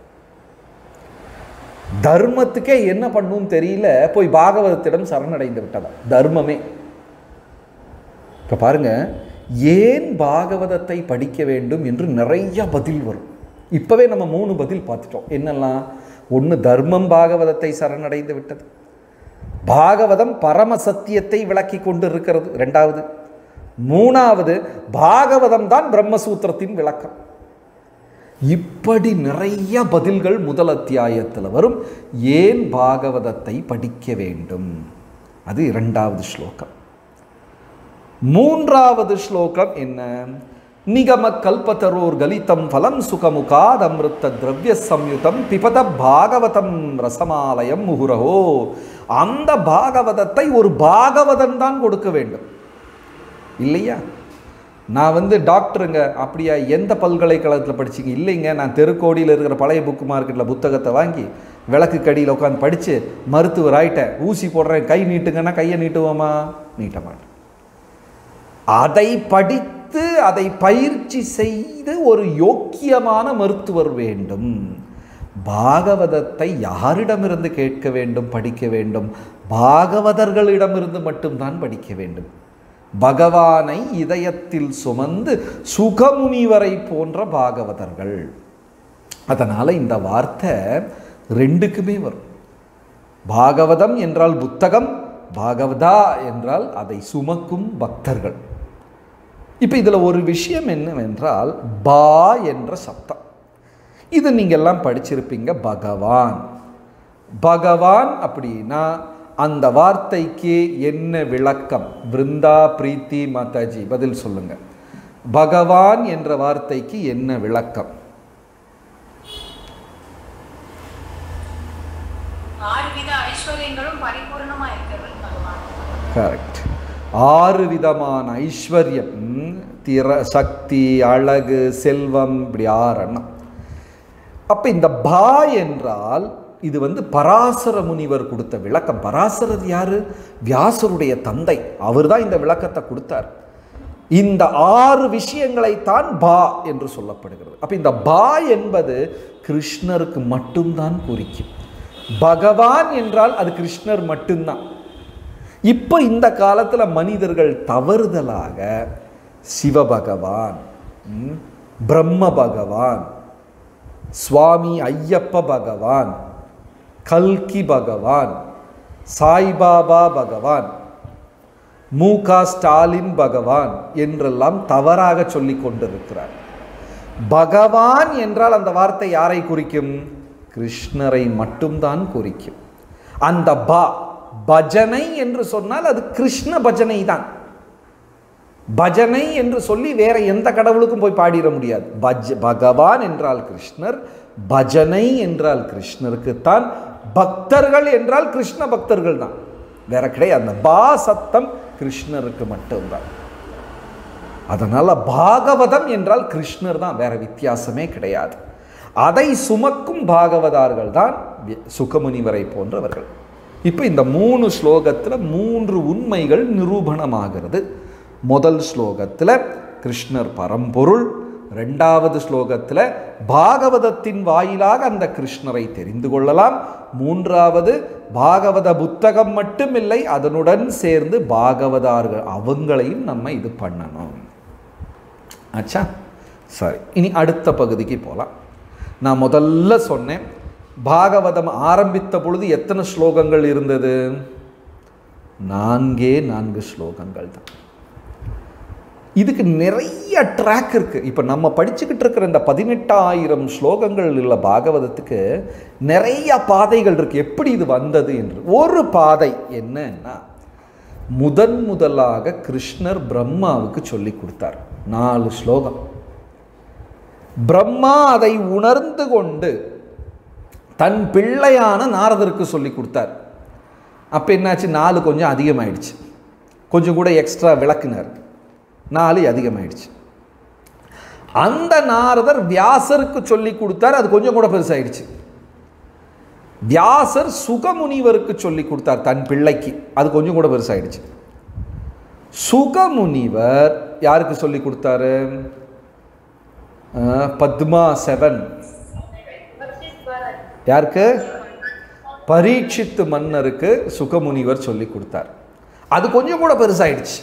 தர்மத்துக்கே என்ன பண்ணும் தெரியல போய் பாகவதத்திடம் சரணடைந்து விட்டதா தர்மமே இப்போ பாருங்க ஏன் பாகவதத்தை படிக்க வேண்டும் என்று நிறைய பதில் வரும் இப்போவே நம்ம மூணு பதில் பார்த்துட்டோம் என்னெல்லாம் ஒன்று தர்மம் பாகவதத்தை சரணடைந்து விட்டது பாகவதம் பரம சத்தியத்தை விளக்கி கொண்டு இருக்கிறது ரெண்டாவது மூணாவது பாகவதம் தான் பிரம்மசூத்திரத்தின் விளக்கம் இப்படி நிறைய பதில்கள் முதல் அத்தியாயத்தில் வரும் ஏன் பாகவதத்தை படிக்க வேண்டும் அது இரண்டாவது ஸ்லோகம் மூன்றாவது ஸ்லோகம் என்ன நிகம கல்பத்தரோர் கலிதம் ஃபலம் சுகமுகாத் அமிர்த திரவிய சம்யுதம் பிபத பாகவதம் ரசமாலயம் முகுரஹோ அந்த பாகவதத்தை ஒரு பாகவதன் தான் கொடுக்க வேண்டும் இல்லையா நான் வந்து டாக்டருங்க அப்படியா எந்த பல்கலைக்கழகத்தில் படிச்சீங்க இல்லைங்க நான் தெருக்கோடியில் இருக்கிற பழைய புக்கு மார்க்கெட்டில் புத்தகத்தை வாங்கி விளக்கு கடியில் உட்காந்து படித்து மருத்துவர் ஆயிட்டேன் ஊசி போடுறேன் கை நீட்டுங்கன்னா கையை நீட்டுவோமா நீட்ட மாட்டேன் அதை படித்து அதை பயிற்சி செய்து ஒரு யோக்கியமான மருத்துவர் வேண்டும் பாகவதத்தை யாரிடமிருந்து கேட்க வேண்டும் படிக்க வேண்டும் பாகவதர்களிடமிருந்து மட்டும்தான் படிக்க வேண்டும் பகவானை இதயத்தில் சுமந்து சுகமுனிவரை போன்ற பாகவதர்கள் அதனால் இந்த வார்த்தை ரெண்டுக்குமே வரும் பாகவதம் என்றால் புத்தகம் பாகவதா என்றால் அதை சுமக்கும் பக்தர்கள் இப்போ இதில் ஒரு விஷயம் என்னவென்றால் பா என்ற சப்தம் இது நீங்கள் எல்லாம் படிச்சிருப்பீங்க பகவான் பகவான் அப்படின்னா அந்த வார்த்தைக்கு என்ன விளக்கம் பிருந்தா பிரீத்தி மாதாஜி பதில் சொல்லுங்க பகவான் என்ற வார்த்தைக்கு என்ன விளக்கம் ஆறு வித ஐஸ்வர்யங்களும் பரிபூர்ணமா இருக்கிறவர் பகவான் கரெக்ட் ஆறு விதமான ஐஸ்வர்யம் ம், திற சக்தி அழகு செல்வம் இப்படி ஆறு எண்ணம் அப்போ இந்த பா என்றால் இது வந்து பராசர முனிவர் கொடுத்த விளக்கம் பராசரர் யாரு வியாசருடைய தந்தை அவர் தான் இந்த விளக்கத்தை கொடுத்தார் இந்த ஆறு விஷயங்களைத்தான் பா என்று சொல்லப்படுகிறது அப்ப இந்த பா என்பது கிருஷ்ணருக்கு மட்டும்தான் குறிக்கும் பகவான் என்றால் அது கிருஷ்ணர் மட்டும்தான் இப்போ இந்த காலத்தில் மனிதர்கள் தவறுதலாக சிவபகவான் ம், பிரம்ம பகவான் சுவாமி ஐயப்ப பகவான் கல்கி பகவான் சாய்பாபா பகவான் மூகா ஸ்டாலின் பகவான் என்றெல்லாம் தவறாக சொல்லிக் கொண்டிருக்கிறார் பகவான் என்றால் அந்த வார்த்தை யாரை குறிக்கும் கிருஷ்ணரை மட்டும்தான் குறிக்கும் அந்த பா பஜனை என்று சொன்னால் அது கிருஷ்ண பஜனை தான் பஜனை என்று சொல்லி வேற எந்த கடவுளுக்கும் போய் பாடிட முடியாது பஜ் பகவான் என்றால் கிருஷ்ணர் பஜனை என்றால் கிருஷ்ணருக்குத்தான் பக்தர்கள் என்றால் கிருஷ்ண பக்தர்கள் தான் வேற கிடையாது அந்த பா சத்தம் கிருஷ்ணருக்கு மட்டும்தான் அதனால பாகவதம் என்றால் கிருஷ்ணர் தான் வேற வித்தியாசமே கிடையாது அதை சுமக்கும் பாகவதார்கள் தான் வி- சுகமுனிவரை போன்றவர்கள் இப்போ இந்த மூணு ஸ்லோகத்தில் மூன்று உண்மைகள் நிரூபணமாகிறது முதல் ஸ்லோகத்தில் கிருஷ்ணர் பரம்பொருள் ரெண்டாவது ஸ்லோகத்தில் பாகவதத்தின் வாயிலாக அந்த கிருஷ்ணரை தெரிந்து கொள்ளலாம் மூன்றாவது பாகவத புத்தகம் மட்டுமில்லை அதனுடன் சேர்ந்து பாகவதார்கள் அவங்களையும் நம்ம இது பண்ணணும் ஆச்சா சரி இனி அடுத்த பகுதிக்கு போகலாம் நான் முதல்ல சொன்னேன் பாகவதம் ஆரம்பித்த பொழுது எத்தனை ஸ்லோகங்கள் இருந்தது நான்கே நான்கு ஸ்லோகங்கள் தான் இதுக்கு நிறைய ட்ராக் இருக்கு இப்போ நம்ம படிச்சுக்கிட்டு இருக்கிற இந்த பதினெட்டாயிரம் ஸ்லோகங்கள் உள்ள பாகவதத்துக்கு நிறைய பாதைகள் இருக்கு எப்படி இது வந்தது என்று ஒரு பாதை என்னன்னா முதன் முதலாக கிருஷ்ணர் பிரம்மாவுக்கு சொல்லி கொடுத்தார் நாலு ஸ்லோகம் பிரம்மா அதை உணர்ந்து கொண்டு தன் பிள்ளையான நாரதருக்கு சொல்லி கொடுத்தார் அப்போ என்னாச்சு நாலு கொஞ்சம் அதிகமாயிடுச்சு கொஞ்சம் கூட எக்ஸ்ட்ரா விளக்குனார் நாலு அதிகமாயிடுச்சு அந்த நாரதர் வியாசருக்கு சொல்லி கொடுத்தார் அது கொஞ்சம் கூட பெருசாயிடுச்சு வியாசர் சுகமுனிவருக்கு சொல்லி கொடுத்தார் தன் பிள்ளைக்கு அது கொஞ்சம் கூட பெருசாயிடுச்சு சுகமுனிவர் யாருக்கு சொல்லி கொடுத்தாரு அஹ், பத்மா செவன் யாருக்கு பரீட்சித்து மன்னருக்கு சுகமுனிவர் சொல்லி கொடுத்தார் அது கொஞ்சம் கூட பெருசாயிடுச்சு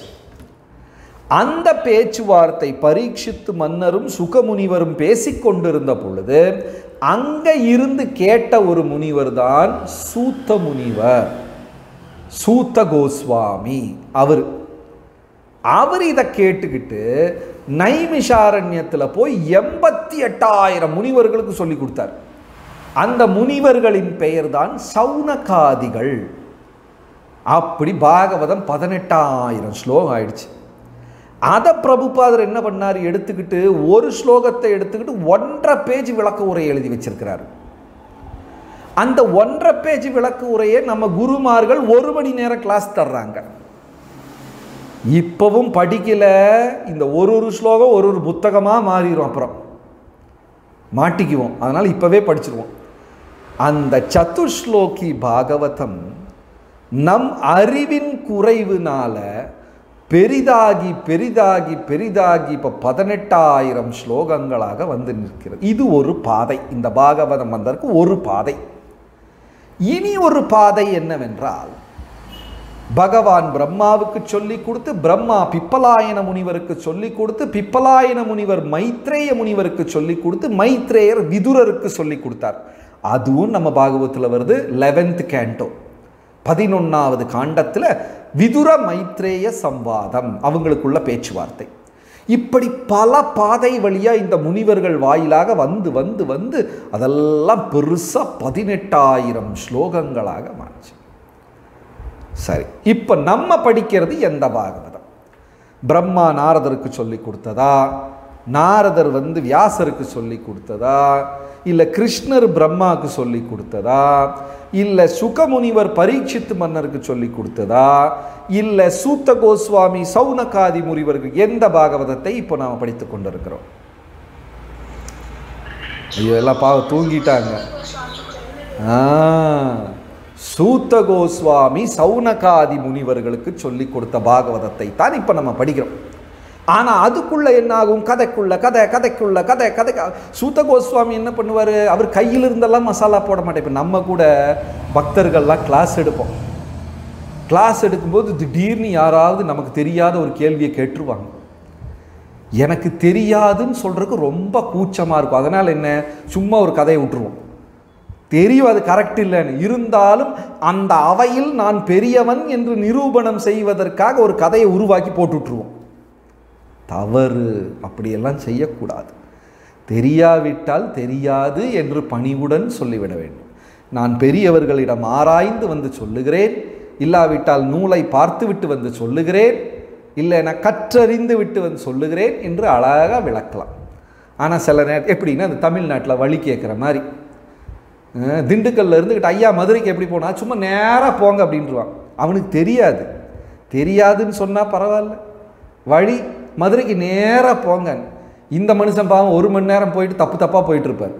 அந்த பேச்சுவார்த்தை பரீட்சித்து மன்னரும் சுகமுனிவரும் பேசிக்கொண்டிருந்த பொழுது அங்க இருந்து கேட்ட ஒரு முனிவர் தான் சூத்த முனிவர் சூத்த கோஸ்வாமி அவர் அவர் இதை கேட்டுக்கிட்டு நைமிஷாரண்யத்தில் போய் எண்பத்தி எட்டாயிரம் முனிவர்களுக்கு சொல்லி கொடுத்தார் அந்த முனிவர்களின் பெயர் தான் சௌனகாதிகள் அப்படி பாகவதம் பதினெட்டாயிரம் ஸ்லோகம் ஆயிடுச்சு அதை பிரபுபாதர் என்ன பண்ணார் எடுத்துக்கிட்டு ஒரு ஸ்லோகத்தை எடுத்துக்கிட்டு ஒன்றரை பேஜ் விளக்க உரை எழுதி வச்சிருக்கிறார் அந்த ஒன்றரை பேஜ் விளக்க உரையை நம்ம குருமார்கள் ஒரு மணி நேரம் கிளாஸ் தர்றாங்க இப்பவும் படிக்கல இந்த ஒரு ஒரு ஸ்லோகம் ஒரு ஒரு புத்தகமாக மாறிடும் அப்புறம் மாட்டிக்குவோம் அதனால் இப்போவே படிச்சிருவோம் அந்த சதுஸ்லோகி பாகவதம் நம் அறிவின் குறைவுனால பெரிதாகி பெரிதாகி பெரிதாகி இப்போ பதினெட்டாயிரம் ஸ்லோகங்களாக வந்து நிற்கிறது இது ஒரு பாதை இந்த பாகவதம் வந்ததற்கு ஒரு பாதை இனி ஒரு பாதை என்னவென்றால் பகவான் பிரம்மாவுக்கு சொல்லி கொடுத்து பிரம்மா பிப்பலாயன முனிவருக்கு சொல்லி கொடுத்து பிப்பலாயன முனிவர் மைத்ரேய முனிவருக்கு சொல்லி கொடுத்து மைத்ரேயர் விதுரருக்கு சொல்லி கொடுத்தார் அதுவும் நம்ம பாகவத்தில் வருது லெவன்த் கேண்டோ பதினொன்னாவது காண்டத்தில் விதுர மைத்ரேய சம்வாதம் அவங்களுக்குள்ள பேச்சுவார்த்தை இப்படி பல பாதை வழியா இந்த முனிவர்கள் வாயிலாக வந்து வந்து வந்து அதெல்லாம் பெருசா பதினெட்டாயிரம் ஸ்லோகங்களாக மாறிச்சு சரி இப்போ நம்ம படிக்கிறது எந்த பாகவதம் பிரம்மா நாரதருக்கு சொல்லி கொடுத்ததா நாரதர் வந்து வியாசருக்கு சொல்லி கொடுத்ததா இல்லை கிருஷ்ணர் பிரம்மாவுக்கு சொல்லி கொடுத்ததா இல்லை சுகமுனிவர் பரீட்சித்து மன்னருக்கு சொல்லி கொடுத்ததா இல்லை சூத்த கோஸ்வாமி சௌனகாதி முனிவருக்கு எந்த பாகவதத்தை இப்போ நாம் படித்து கொண்டிருக்கிறோம் ஐயோ எல்லாம் பாவ தூங்கிட்டாங்க ஆ சூத்த கோஸ்வாமி சௌனகாதி முனிவர்களுக்கு சொல்லி கொடுத்த பாகவதத்தை தான் இப்போ நம்ம படிக்கிறோம் ஆனால் அதுக்குள்ள என்ன ஆகும் கதைக்குள்ள கதை கதைக்குள்ள கதை கதை சூத்த கோஸ்வாமி என்ன பண்ணுவார் அவர் கையில் இருந்தெல்லாம் மசாலா போட மாட்டேன் இப்போ நம்ம கூட பக்தர்கள்லாம் கிளாஸ் எடுப்போம் கிளாஸ் எடுக்கும்போது திடீர்னு யாராவது நமக்கு தெரியாத ஒரு கேள்வியை கேட்டுருவாங்க எனக்கு தெரியாதுன்னு சொல்கிறதுக்கு ரொம்ப கூச்சமாக இருக்கும் அதனால் என்ன சும்மா ஒரு கதையை விட்டுருவோம் தெரியும் அது கரெக்ட் இல்லைன்னு இருந்தாலும் அந்த அவையில் நான் பெரியவன் என்று நிரூபணம் செய்வதற்காக ஒரு கதையை உருவாக்கி போட்டு விட்டுருவோம் தவறு அப்படியெல்லாம் செய்யக்கூடாது தெரியாவிட்டால் தெரியாது என்று பணிவுடன் சொல்லிவிட வேண்டும் நான் பெரியவர்களிடம் ஆராய்ந்து வந்து சொல்லுகிறேன் இல்லாவிட்டால் நூலை பார்த்துவிட்டு வந்து சொல்லுகிறேன் இல்லை நான் கற்றறிந்து விட்டு வந்து சொல்லுகிறேன் என்று அழகாக விளக்கலாம் ஆனால் சில நேரம் எப்படின்னா அந்த தமிழ்நாட்டில் வழி கேட்குற மாதிரி அஹ் திண்டுக்கல்ல இருந்துக்கிட்டு ஐயா மதுரைக்கு எப்படி போனா சும்மா நேராக போங்க அப்படின்ட்டுருவான் அவனுக்கு தெரியாது தெரியாதுன்னு சொன்னால் பரவாயில்ல வழி மதுரைக்கு நேராக போங்க இந்த மனுஷன் பாவம் ஒரு மணி நேரம் போயிட்டு தப்பு தப்பாக போயிட்டு இருப்பார்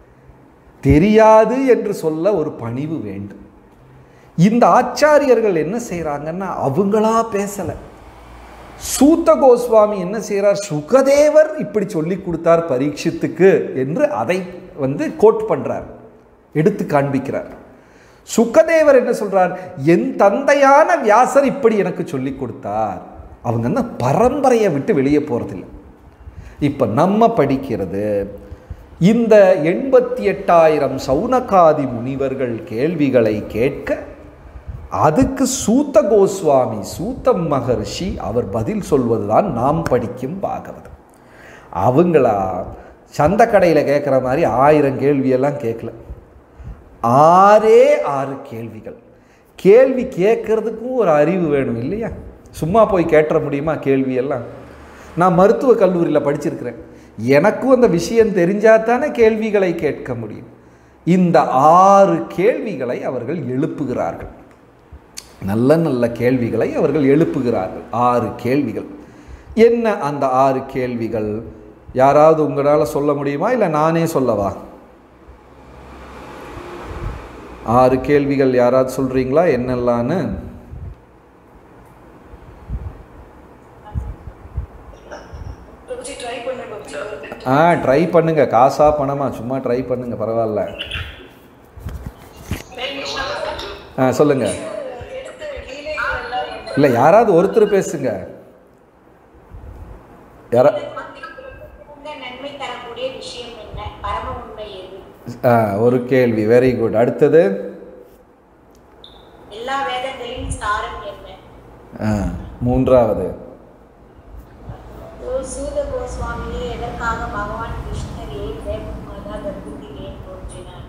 தெரியாது என்று சொல்ல ஒரு பணிவு வேண்டும் இந்த ஆச்சாரியர்கள் என்ன செய்கிறாங்கன்னா அவங்களா பேசலை சூத்த கோஸ்வாமி என்ன செய்கிறார் சுகதேவர் இப்படி சொல்லி கொடுத்தார் பரீட்சித்துக்கு என்று அதை வந்து கோட் பண்றார் எடுத்து காண்பிக்கிறார் சுகதேவர் என்ன சொல்றார் என் தந்தையான வியாசர் இப்படி எனக்கு சொல்லி கொடுத்தார் அவங்க வந்து பரம்பரையை விட்டு வெளியே போறதில்லை இப்போ நம்ம படிக்கிறது இந்த எண்பத்தி எட்டாயிரம் சௌனகாதி முனிவர்கள் கேள்விகளை கேட்க அதுக்கு சூத்த கோஸ்வாமி சூத்த மகர்ஷி அவர் பதில் சொல்வதுதான் நாம் படிக்கும் பாகவதம் அவங்களா சந்த கடையில் கேட்குற மாதிரி ஆயிரம் கேள்வியெல்லாம் கேட்கல ஆறே ஆறு கேள்விகள் கேள்வி கேட்கறதுக்கும் ஒரு அறிவு வேணும் இல்லையா சும்மா போய் கேட்டுற முடியுமா கேள்வியெல்லாம் நான் மருத்துவக் கல்லூரியில் படிச்சிருக்கிறேன் எனக்கும் அந்த விஷயம் தெரிஞ்சால் தானே கேள்விகளை கேட்க முடியும் இந்த ஆறு கேள்விகளை அவர்கள் எழுப்புகிறார்கள் நல்ல நல்ல கேள்விகளை அவர்கள் எழுப்புகிறார்கள் ஆறு கேள்விகள் என்ன அந்த ஆறு கேள்விகள் யாராவது உங்களால் சொல்ல முடியுமா இல்லை நானே சொல்லவா ஆறு கேள்விகள் யாராவது சொல்கிறீங்களா என்னெல்லான்னு பிரபுஜி ட்ரை பண்ண பிரபுஜி ஆ ட்ரை பண்ணுங்க காசா பணமா சும்மா ட்ரை பண்ணுங்க பரவாயில்ல ஆ சொல்லுங்க எடுத்த லீலைகள் எல்லாம் என்ன? இல்லை யாராவது ஒருத்தர் பேசுங்க யாரா உங்க நன்மை தரக்கூடிய விஷயம் என்ன பரம உண்மை எது ஆ ஒரு கேள்வி வெரி குட் அடுத்தது எல்லா வேதங்களின் சாரம் என்ன ஆ மூன்றாவது ஓ சூத கோஸ்வாமியே எதற்காக பகவான் கிருஷ்ணர் ஏன் தேவமாதா கர்ப்பத்தில் ஏன் தோன்றினார்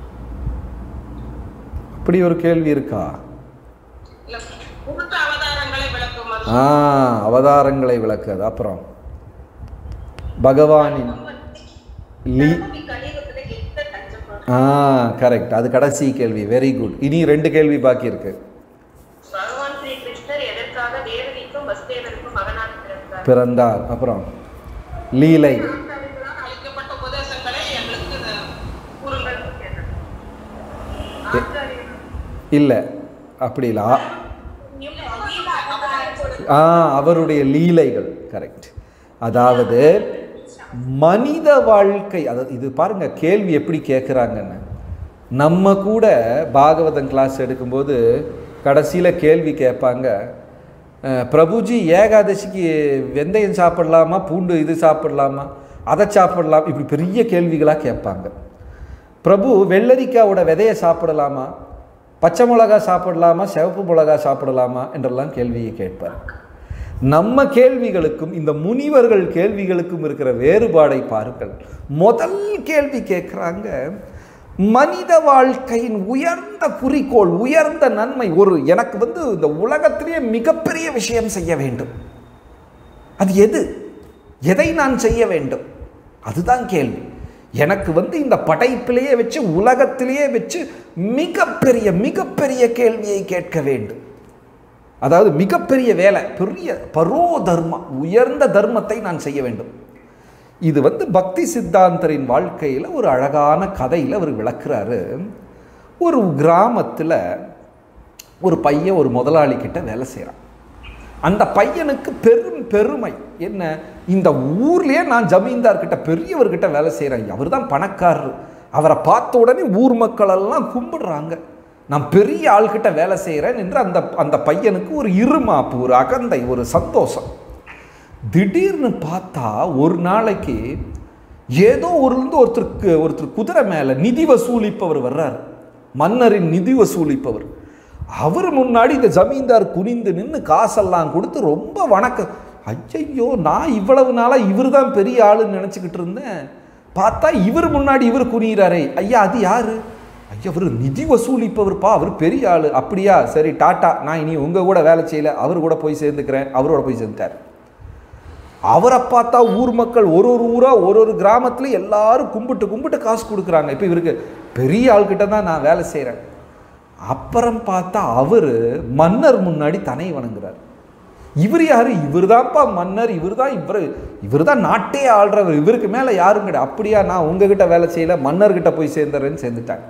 அப்படி ஒரு கேள்வி இருக்கா இல்ல, கொடுத்த அவதாரங்களை விளக்கும் அது. ஆ அவதாரங்களை விளக்குது அப்புறம் பகவானின் லீ தர்மம் இக்கலியுகத்துல எந்த தஞ்சம் ஆ கரெக்ட் அது கடைசி கேள்வி வெரி குட் இனி ரெண்டு கேள்வி பாக்கி இருக்கு பகவான் ஸ்ரீ கிருஷ்ணர் எதற்காக தேவகிக்கும் வசுதேவருக்கும் மகனாக பிறந்தார் பிறந்தார் அப்புறம் லீலை ஆச்சாரியர்களால் அளிக்கப்பட்ட உபதேசங்களை எங்களுக்கு இது கூறுங்கள் கேட்டார். ஆச்சாரியர்கள் இல்லை அப்படி இல்லை ஆ- இல்ல, லீலா அவதாரம் ஆ அவருடைய லீலைகள் கரெக்ட் அதாவது மனித வாழ்க்கை அதாவது இது பாருங்க கேள்வி எப்படி கேட்குறாங்கன்னு நம்ம கூட பாகவதம் கிளாஸ் எடுக்கும்போது கடைசியில் கேள்வி கேட்பாங்க அஹ், பிரபுஜி ஏகாதசிக்கு வெந்தயம் சாப்பிடலாமா பூண்டு இது சாப்பிடலாமா அதை சாப்பிடலாம் இப்படி பெரிய கேள்விகளாக கேட்பாங்க பிரபு வெள்ளரிக்காவோட விதையை சாப்பிடலாமா பச்சை மிளகா சாப்பிடலாமா சிவப்பு மிளகா சாப்பிடலாமா என்றெல்லாம் கேள்வியை கேட்பார் நம்ம கேள்விகளுக்கும் இந்த முனிவர்கள் கேள்விகளுக்கும் இருக்கிற வேறுபாடை பாருங்கள் முதல் கேள்வி கேட்குறாங்க மனித வாழ்க்கையின் உயர்ந்த குறிக்கோள் உயர்ந்த நன்மை ஒரு எனக்கு வந்து இந்த உலகத்திலேயே மிகப்பெரிய விஷயம் செய்ய வேண்டும் அது எது எதை நான் செய்ய வேண்டும் அதுதான் கேள்வி எனக்கு வந்து இந்த படைப்பிலேயே வச்சு உலகத்திலேயே வச்சு மிகப்பெரிய மிகப்பெரிய கேள்வியை கேட்க வேண்டும் அதாவது மிகப்பெரிய வேலை பெரிய பரோ தர்மம் உயர்ந்த தர்மத்தை நான் செய்ய வேண்டும் இது வந்து பக்தி சித்தாந்தரின் வாழ்க்கையில் ஒரு அழகான கதையில் அவர் விளக்குறாரு ஒரு கிராமத்தில் ஒரு பையன் ஒரு முதலாளி கிட்ட வேலை செய்கிறான் அந்த பையனுக்கு பெரும் பெருமை என்ன இந்த ஊர்லயே நான் ஜமீன்தார்கிட்ட பெரியவர்கிட்ட வேலை செய்கிறேன் அவர் தான் பணக்காரர் அவரை பார்த்த உடனே ஊர் மக்கள் எல்லாம் கும்பிடுறாங்க நான் பெரிய ஆள்கிட்ட வேலை செய்கிறேன் என்று அந்த அந்த பையனுக்கு ஒரு இருமாப்பு ஒரு அகந்தை ஒரு சந்தோஷம் திடீர்னு பார்த்தா ஒரு நாளைக்கு ஏதோ ஒருலேருந்து ஒருத்தருக்கு ஒருத்தர் குதிரை மேலே நிதி வசூலிப்பவர் வர்றார் மன்னரின் நிதி வசூலிப்பவர் அவர் முன்னாடி இந்த ஜமீன்தார் குனிந்து நின்று காசெல்லாம் கொடுத்து ரொம்ப வணக்கம் ஐயையோ நான் இவ்வளவு நாளாக இவர் தான் பெரிய ஆளுன்னு நினச்சிக்கிட்டு இருந்தேன் பார்த்தா இவர் முன்னாடி இவர் குனிகிறாரே ஐயா அது யாரு ஐயா அவர் நிதி வசூலிப்பவர்ப்பா அவர் பெரிய ஆள் அப்படியா சரி டாட்டா நான் இனி உங்கள் கூட வேலை செய்யல அவர் கூட போய் சேர்ந்துக்கிறேன் அவரோட போய் சேர்ந்துட்டார் அவரை பார்த்தா ஊர் மக்கள் ஒரு ஒரு ஊராக ஒரு ஒரு கிராமத்துல எல்லாரும் கும்பிட்டு கும்பிட்டு காசு கொடுக்குறாங்க இப்போ இவருக்கு பெரிய ஆள்கிட்ட தான் நான் வேலை செய்கிறேன் அப்புறம் பார்த்தா அவர் மன்னர் முன்னாடி தனை வணங்குறார் இவர் யாரு இவர் தான்ப்பா மன்னர் இவர் தான் இவர் இவர் தான் நாட்டே ஆள்றவர் இவருக்கு மேலே யாரும் கிடையாது அப்படியா நான் உங்ககிட்ட வேலை செய்யல மன்னர்கிட்ட போய் சேர்ந்துறேன்னு சேர்ந்துட்டாங்க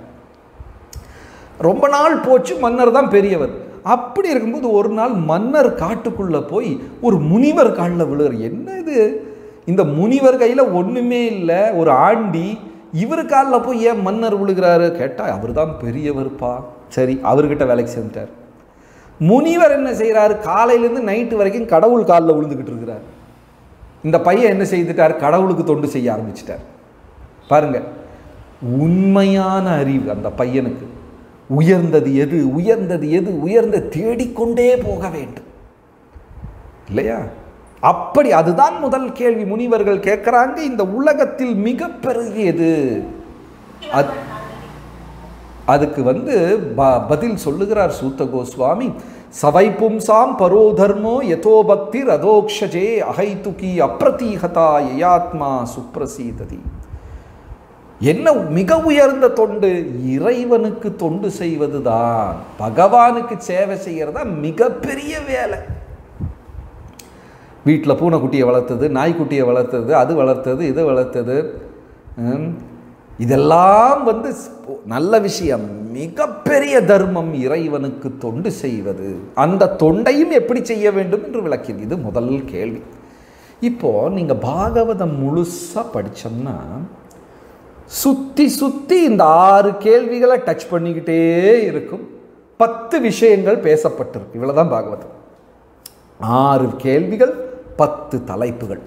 ரொம்ப நாள் போச்சு மன்னர் தான் பெரியவர் அப்படி இருக்கும்போது ஒரு நாள் மன்னர் காட்டுக்குள்ளே போய் ஒரு முனிவர் காலில் விழுகிற என்ன இது இந்த முனிவர் கையில் ஒன்றுமே இல்லை ஒரு ஆண்டி இவர் காலில் போய் ஏன் மன்னர் விழுகிறாரு கேட்டால் அவர் தான் பெரியவர்ப்பா சரி அவர்கிட்ட வேலைக்கு சேர்ந்துட்டார் முனிவர் என்ன செய்கிறாரு காலையிலேருந்து நைட்டு வரைக்கும் கடவுள் காலில் விழுந்துக்கிட்டு இருக்கிறார் இந்த பையன் என்ன செய்துட்டார் கடவுளுக்கு தொண்டு செய்ய ஆரம்பிச்சிட்டார் பாருங்க உண்மையான அறிவு அந்த பையனுக்கு உயர்ந்தது எது உயர்ந்தது எது உயர்ந்த தேடிக்கொண்டே போக வேண்டும் இல்லையா அப்படி அதுதான் முதல் கேள்வி முனிவர்கள் கேட்குறாங்க இந்த உலகத்தில் மிக பெரியது அது அதுக்கு வந்து ப- பதில் சொல்லுகிறார் சூத்த கோஸ்வாமி சவை பும்சாம் பரோ தர்மோ யதோ பக்தி ரதோக்ஷஜே அகைத்துகி அப்ரதீகதா யயாத்மா சுப்ரசீததி என்ன மிக உயர்ந்த தொண்டு இறைவனுக்கு தொண்டு செய்வதுதான் பகவானுக்கு சேவை செய்யறதா மிகப்பெரிய வேலை வீட்டில் பூனைக்குட்டியை வளர்த்தது நாய்க்குட்டியை வளர்த்தது அது வளர்த்தது இது வளர்த்தது ஹம், இதெல்லாம் வந்து ஸ்- நல்ல விஷயம் மிகப்பெரிய தர்மம் இறைவனுக்கு தொண்டு செய்வது அந்த தொண்டையும் எப்படி செய்ய வேண்டும் என்று விளக்கியது இது முதல் கேள்வி இப்போ நீங்க பாகவதம் முழுசா படிச்சோம்னா சுத்தி சுத்தி இந்த ஆறு கேள்விகளை டச் பண்ணிக்கிட்டே இருக்கும் பத்து விஷயங்கள் பேசப்பட்டிருக்கு இவ்வளவுதான் பாகவதம் ஆறு கேள்விகள் பத்து தலைப்புகள்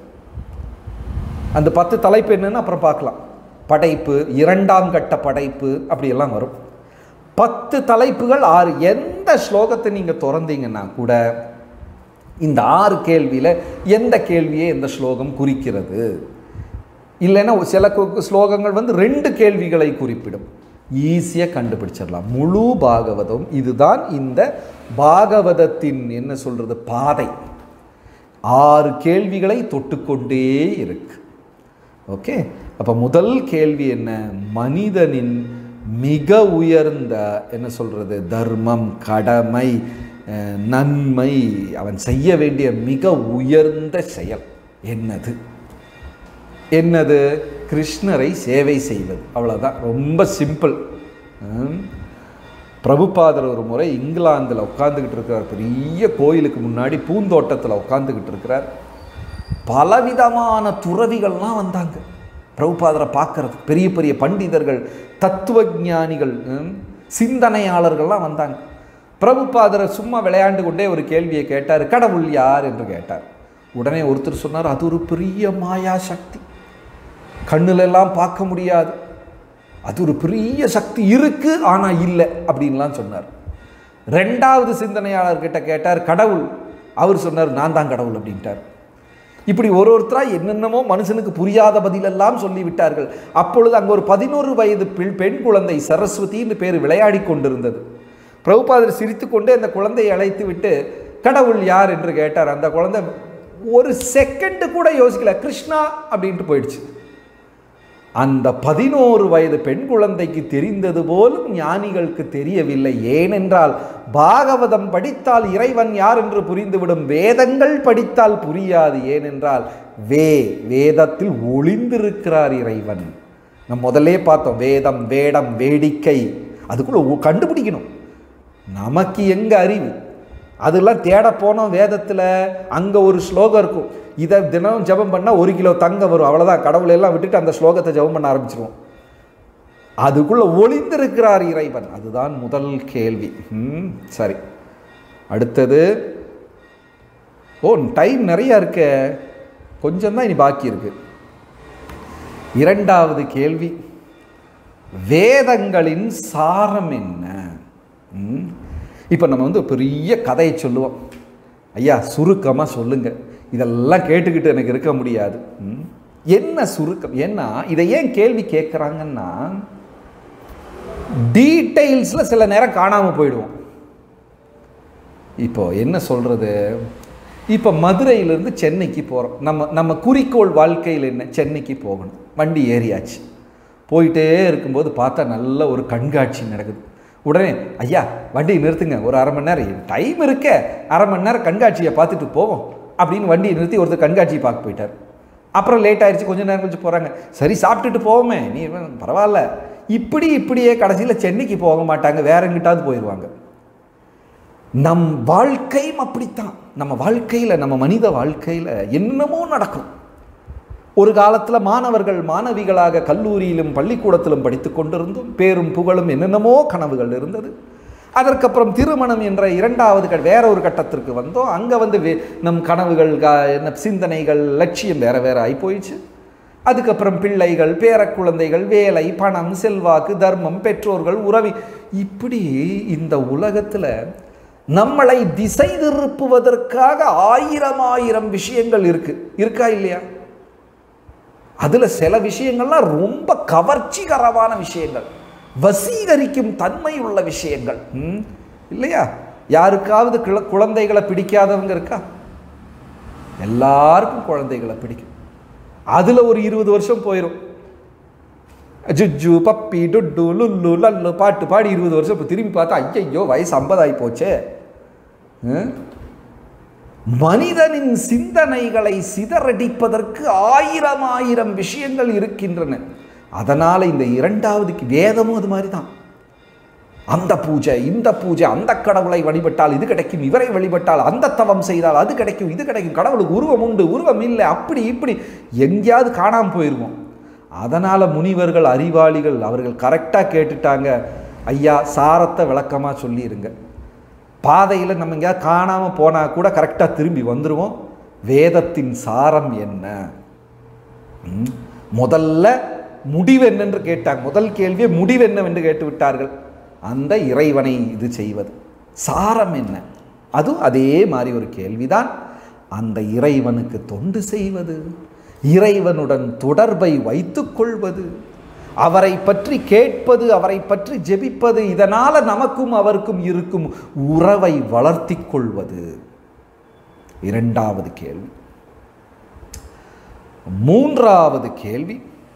அந்த பத்து தலைப்பு என்னன்னு அப்புறம் பார்க்கலாம் படைப்பு இரண்டாம் கட்ட படைப்பு அப்படியெல்லாம் வரும் பத்து தலைப்புகள் ஆறு எந்த ஸ்லோகத்தை நீங்கள் திறந்தீங்கன்னா கூட இந்த ஆறு கேள்வியில் எந்த கேள்வியை எந்த ஸ்லோகம் குறிக்கிறது இல்லைன்னா சில கு- ஸ்லோகங்கள் வந்து ரெண்டு கேள்விகளை குறிப்பிடும் ஈஸியாக கண்டுபிடிச்சிடலாம் முழு பாகவதம் இதுதான் இந்த பாகவதத்தின் என்ன சொல்றது பாதை ஆறு கேள்விகளை தொட்டுக்கொண்டே இருக்கு ஓகே அப்போ முதல் கேள்வி என்ன மனிதனின் மிக உயர்ந்த என்ன சொல்றது தர்மம் கடமை அஹ், நன்மை அவன் செய்ய வேண்டிய மிக உயர்ந்த செயல் என்னது என்னது கிருஷ்ணரை சேவை செய்வது அவ்வளோதான் ரொம்ப சிம்பிள் ம். பிரபுபாதர் ஒரு முறை இங்கிலாந்தில் உட்காந்துக்கிட்டு இருக்கிறார் பெரிய கோயிலுக்கு முன்னாடி பூந்தோட்டத்தில் உட்காந்துக்கிட்டு இருக்கிறார் பலவிதமான துறவிகள்லாம் வந்தாங்க பிரபுபாதரை பார்க்கறதுக்கு பெரிய பெரிய பண்டிதர்கள் தத்துவ ஞானிகள் ம், சிந்தனையாளர்கள்லாம் வந்தாங்க பிரபுபாதரை சும்மா விளையாண்டு கொண்டே ஒரு கேள்வியை கேட்டார் கடவுள் யார் என்று கேட்டார் உடனே ஒருத்தர் சொன்னார் அது ஒரு பெரிய மாயா சக்தி கண்ணுல எல்லாம் பார்க்க முடியாது அது ஒரு பெரிய சக்தி இருக்கு ஆனா இல்லை அப்படின்லாம் சொன்னார் ரெண்டாவது சிந்தனையாளர்கிட்ட கேட்டார் கடவுள் அவர் சொன்னார் நான் தான் கடவுள் அப்படின்ட்டார் இப்படி ஒரு ஒருத்தரா என்னென்னமோ மனுஷனுக்கு புரியாத பதிலெல்லாம் சொல்லிவிட்டார்கள் அப்பொழுது அங்கே ஒரு பதினோரு வயது பெண் பெண் குழந்தை சரஸ்வதின்னு பேர் விளையாடி கொண்டிருந்தது பிரபுபாதர் சிரித்துக்கொண்டே அந்த குழந்தையை அழைத்து விட்டு கடவுள் யார் என்று கேட்டார் அந்த குழந்தை ஒரு செகண்ட் கூட யோசிக்கல கிருஷ்ணா அப்படின்ட்டு போயிடுச்சு அந்த பதினோரு வயது பெண் குழந்தைக்கு தெரிந்தது போலும் ஞானிகளுக்கு தெரியவில்லை ஏனென்றால் பாகவதம் படித்தால் இறைவன் யார் என்று புரிந்துவிடும் வேதங்கள் படித்தால் புரியாது ஏனென்றால் வே வேதத்தில் ஒளிந்திருக்கிறார் இறைவன் நம்ம முதல்லே பார்த்தோம் வேதம் வேடம் வேடிக்கை அதுக்குள்ள ஒ- கண்டுபிடிக்கணும் நமக்கு எங்க அறிவு அதெல்லாம் தேட போனோம் வேதத்தில் அங்கே ஒரு ஸ்லோகம் இருக்கும் இதை தினம் ஜெபம் பண்ணால் ஒரு கிலோ தங்கம் வரும் அவ்வளோதான் கடவுளை எல்லாம் விட்டுட்டு அந்த ஸ்லோகத்தை ஜெபம் பண்ண ஆரம்பிச்சிருவோம் அதுக்குள்ள ஒளிந்திருக்கிறார் இறைவன் அதுதான் முதல் கேள்வி ம், சரி அடுத்தது ஓ டைம் நிறைய இருக்கே கொஞ்சம் தான் இனி பாக்கி இருக்கு இரண்டாவது கேள்வி வேதங்களின் சாரம் என்ன ம்? இப்போ நம்ம வந்து பெரிய கதையை சொல்லுவோம் ஐயா சுருக்கமாக சொல்லுங்க இதெல்லாம் கேட்டுக்கிட்டு எனக்கு இருக்க முடியாது ம்? என்ன சுருக்கம் ஏன்னா இதை ஏன் கேள்வி கேட்குறாங்கன்னா டீட்டெயில்ஸில் சில நேரம் காணாமல் போயிடுவோம் இப்போ என்ன சொல்கிறது இப்போ மதுரையிலேருந்து சென்னைக்கு போகிறோம் நம்ம நம்ம குறிக்கோள் வாழ்க்கையில் என்ன சென்னைக்கு போகணும் வண்டி ஏறியாச்சு போயிட்டே இருக்கும்போது பார்த்தா நல்ல ஒரு கண்காட்சி நடக்குது உடனே ஐயா வண்டியை நிறுத்துங்க ஒரு அரை மணி நேரம் டைம் இருக்கே அரை மணி நேரம் கண்காட்சியை பார்த்துட்டு போவோம் அப்படின்னு வண்டியை நிறுத்தி ஒருத்தர் கண்காட்சியை பார்க்க போயிட்டார் அப்புறம் லேட் ஆயிடுச்சு கொஞ்ச நேரம் கழிச்சு போகிறாங்க சரி சாப்பிட்டுட்டு போவோமே நீ பரவாயில்ல இப்படி இப்படியே கடைசியில் சென்னைக்கு போக மாட்டாங்க வேற எங்கிட்டாவது போயிடுவாங்க நம் வாழ்க்கையும் அப்படித்தான் நம்ம வாழ்க்கையில் நம்ம மனித வாழ்க்கையில் என்னமோ நடக்கும் ஒரு காலத்தில் மாணவர்கள் மாணவிகளாக கல்லூரியிலும் பள்ளிக்கூடத்திலும் படித்து கொண்டிருந்தும் பேரும் புகழும் என்னென்னமோ கனவுகள் இருந்தது அதற்கப்புறம் திருமணம் என்ற இரண்டாவது க வேற ஒரு கட்டத்திற்கு வந்தோம் அங்கே வந்து வே- நம் கனவுகள் க- என்ன சிந்தனைகள் லட்சியம் வேற வேற ஆகி போயிடுச்சு அதுக்கப்புறம் பிள்ளைகள் பேரக்குழந்தைகள் வேலை பணம் செல்வாக்கு தர்மம் பெற்றோர்கள் உறவி இப்படி இந்த உலகத்தில் நம்மளை திசை திருப்புவதற்காக ஆயிரம் ஆயிரம் விஷயங்கள் இருக்கு இருக்கா இல்லையா அதுல சில விஷயங்கள்லாம் ரொம்ப கவர்ச்சிகரமான விஷயங்கள் வசீகரிக்கும் தன்மை உள்ள விஷயங்கள் ம்? இல்லையா யாருக்காவது கிள- குழந்தைகளை பிடிக்காதவங்க இருக்கா எல்லாருக்கும் குழந்தைகளை பிடிக்கும் அதுல ஒரு இருபது வருஷம் போயிடும் ஜுஜு பப்பி டுட்டு லுல்லு லல்லு பாட்டு பாடி இருபது வருஷம் இப்போ திரும்பி பார்த்தா ஐயையோ வயசு ஐம்பதாகி போச்சே ம்? மனிதனின் சிந்தனைகளை சிதறடிப்பதற்கு ஆயிரம் ஆயிரம் விஷயங்கள் இருக்கின்றன அதனால் இந்த இரண்டாவது வேதமும் அது மாதிரி தான் அந்த பூஜை இந்த பூஜை அந்த கடவுளை வழிபட்டால் இது கிடைக்கும் இவரை வழிபட்டால் அந்த தவம் செய்தால் அது கிடைக்கும் இது கிடைக்கும் கடவுளுக்கு உருவம் உண்டு உருவம் இல்லை அப்படி இப்படி எங்கேயாவது காணாமல் போயிடுவோம் அதனால் முனிவர்கள் அறிவாளிகள் அவர்கள் கரெக்டாக கேட்டுட்டாங்க ஐயா சாரத்தை விளக்கமாக சொல்லிடுங்க பாதையில் நம்ம எங்கேயாவது காணாமல் போனால் கூட கரெக்டாக திரும்பி வந்துடுவோம் வேதத்தின் சாரம் என்ன ம். முதல்ல முடிவு என்னென்று கேட்டாங்க முதல் கேள்வியே முடிவு என்னவென்று கேட்டு விட்டார்கள் அந்த இறைவனை இது செய்வது சாரம் என்ன அதுவும் அதே மாதிரி ஒரு கேள்விதான் அந்த இறைவனுக்கு தொண்டு செய்வது இறைவனுடன் தொடர்பை வைத்துக் கொள்வது அவரை பற்றி கேட்பது அவரை பற்றி ஜெபிப்பது இதனால நமக்கும் அவருக்கும் இருக்கும் உறவை வளர்த்திக் கொள்வது இரண்டாவது கேள்வி மூன்றாவது கேள்வி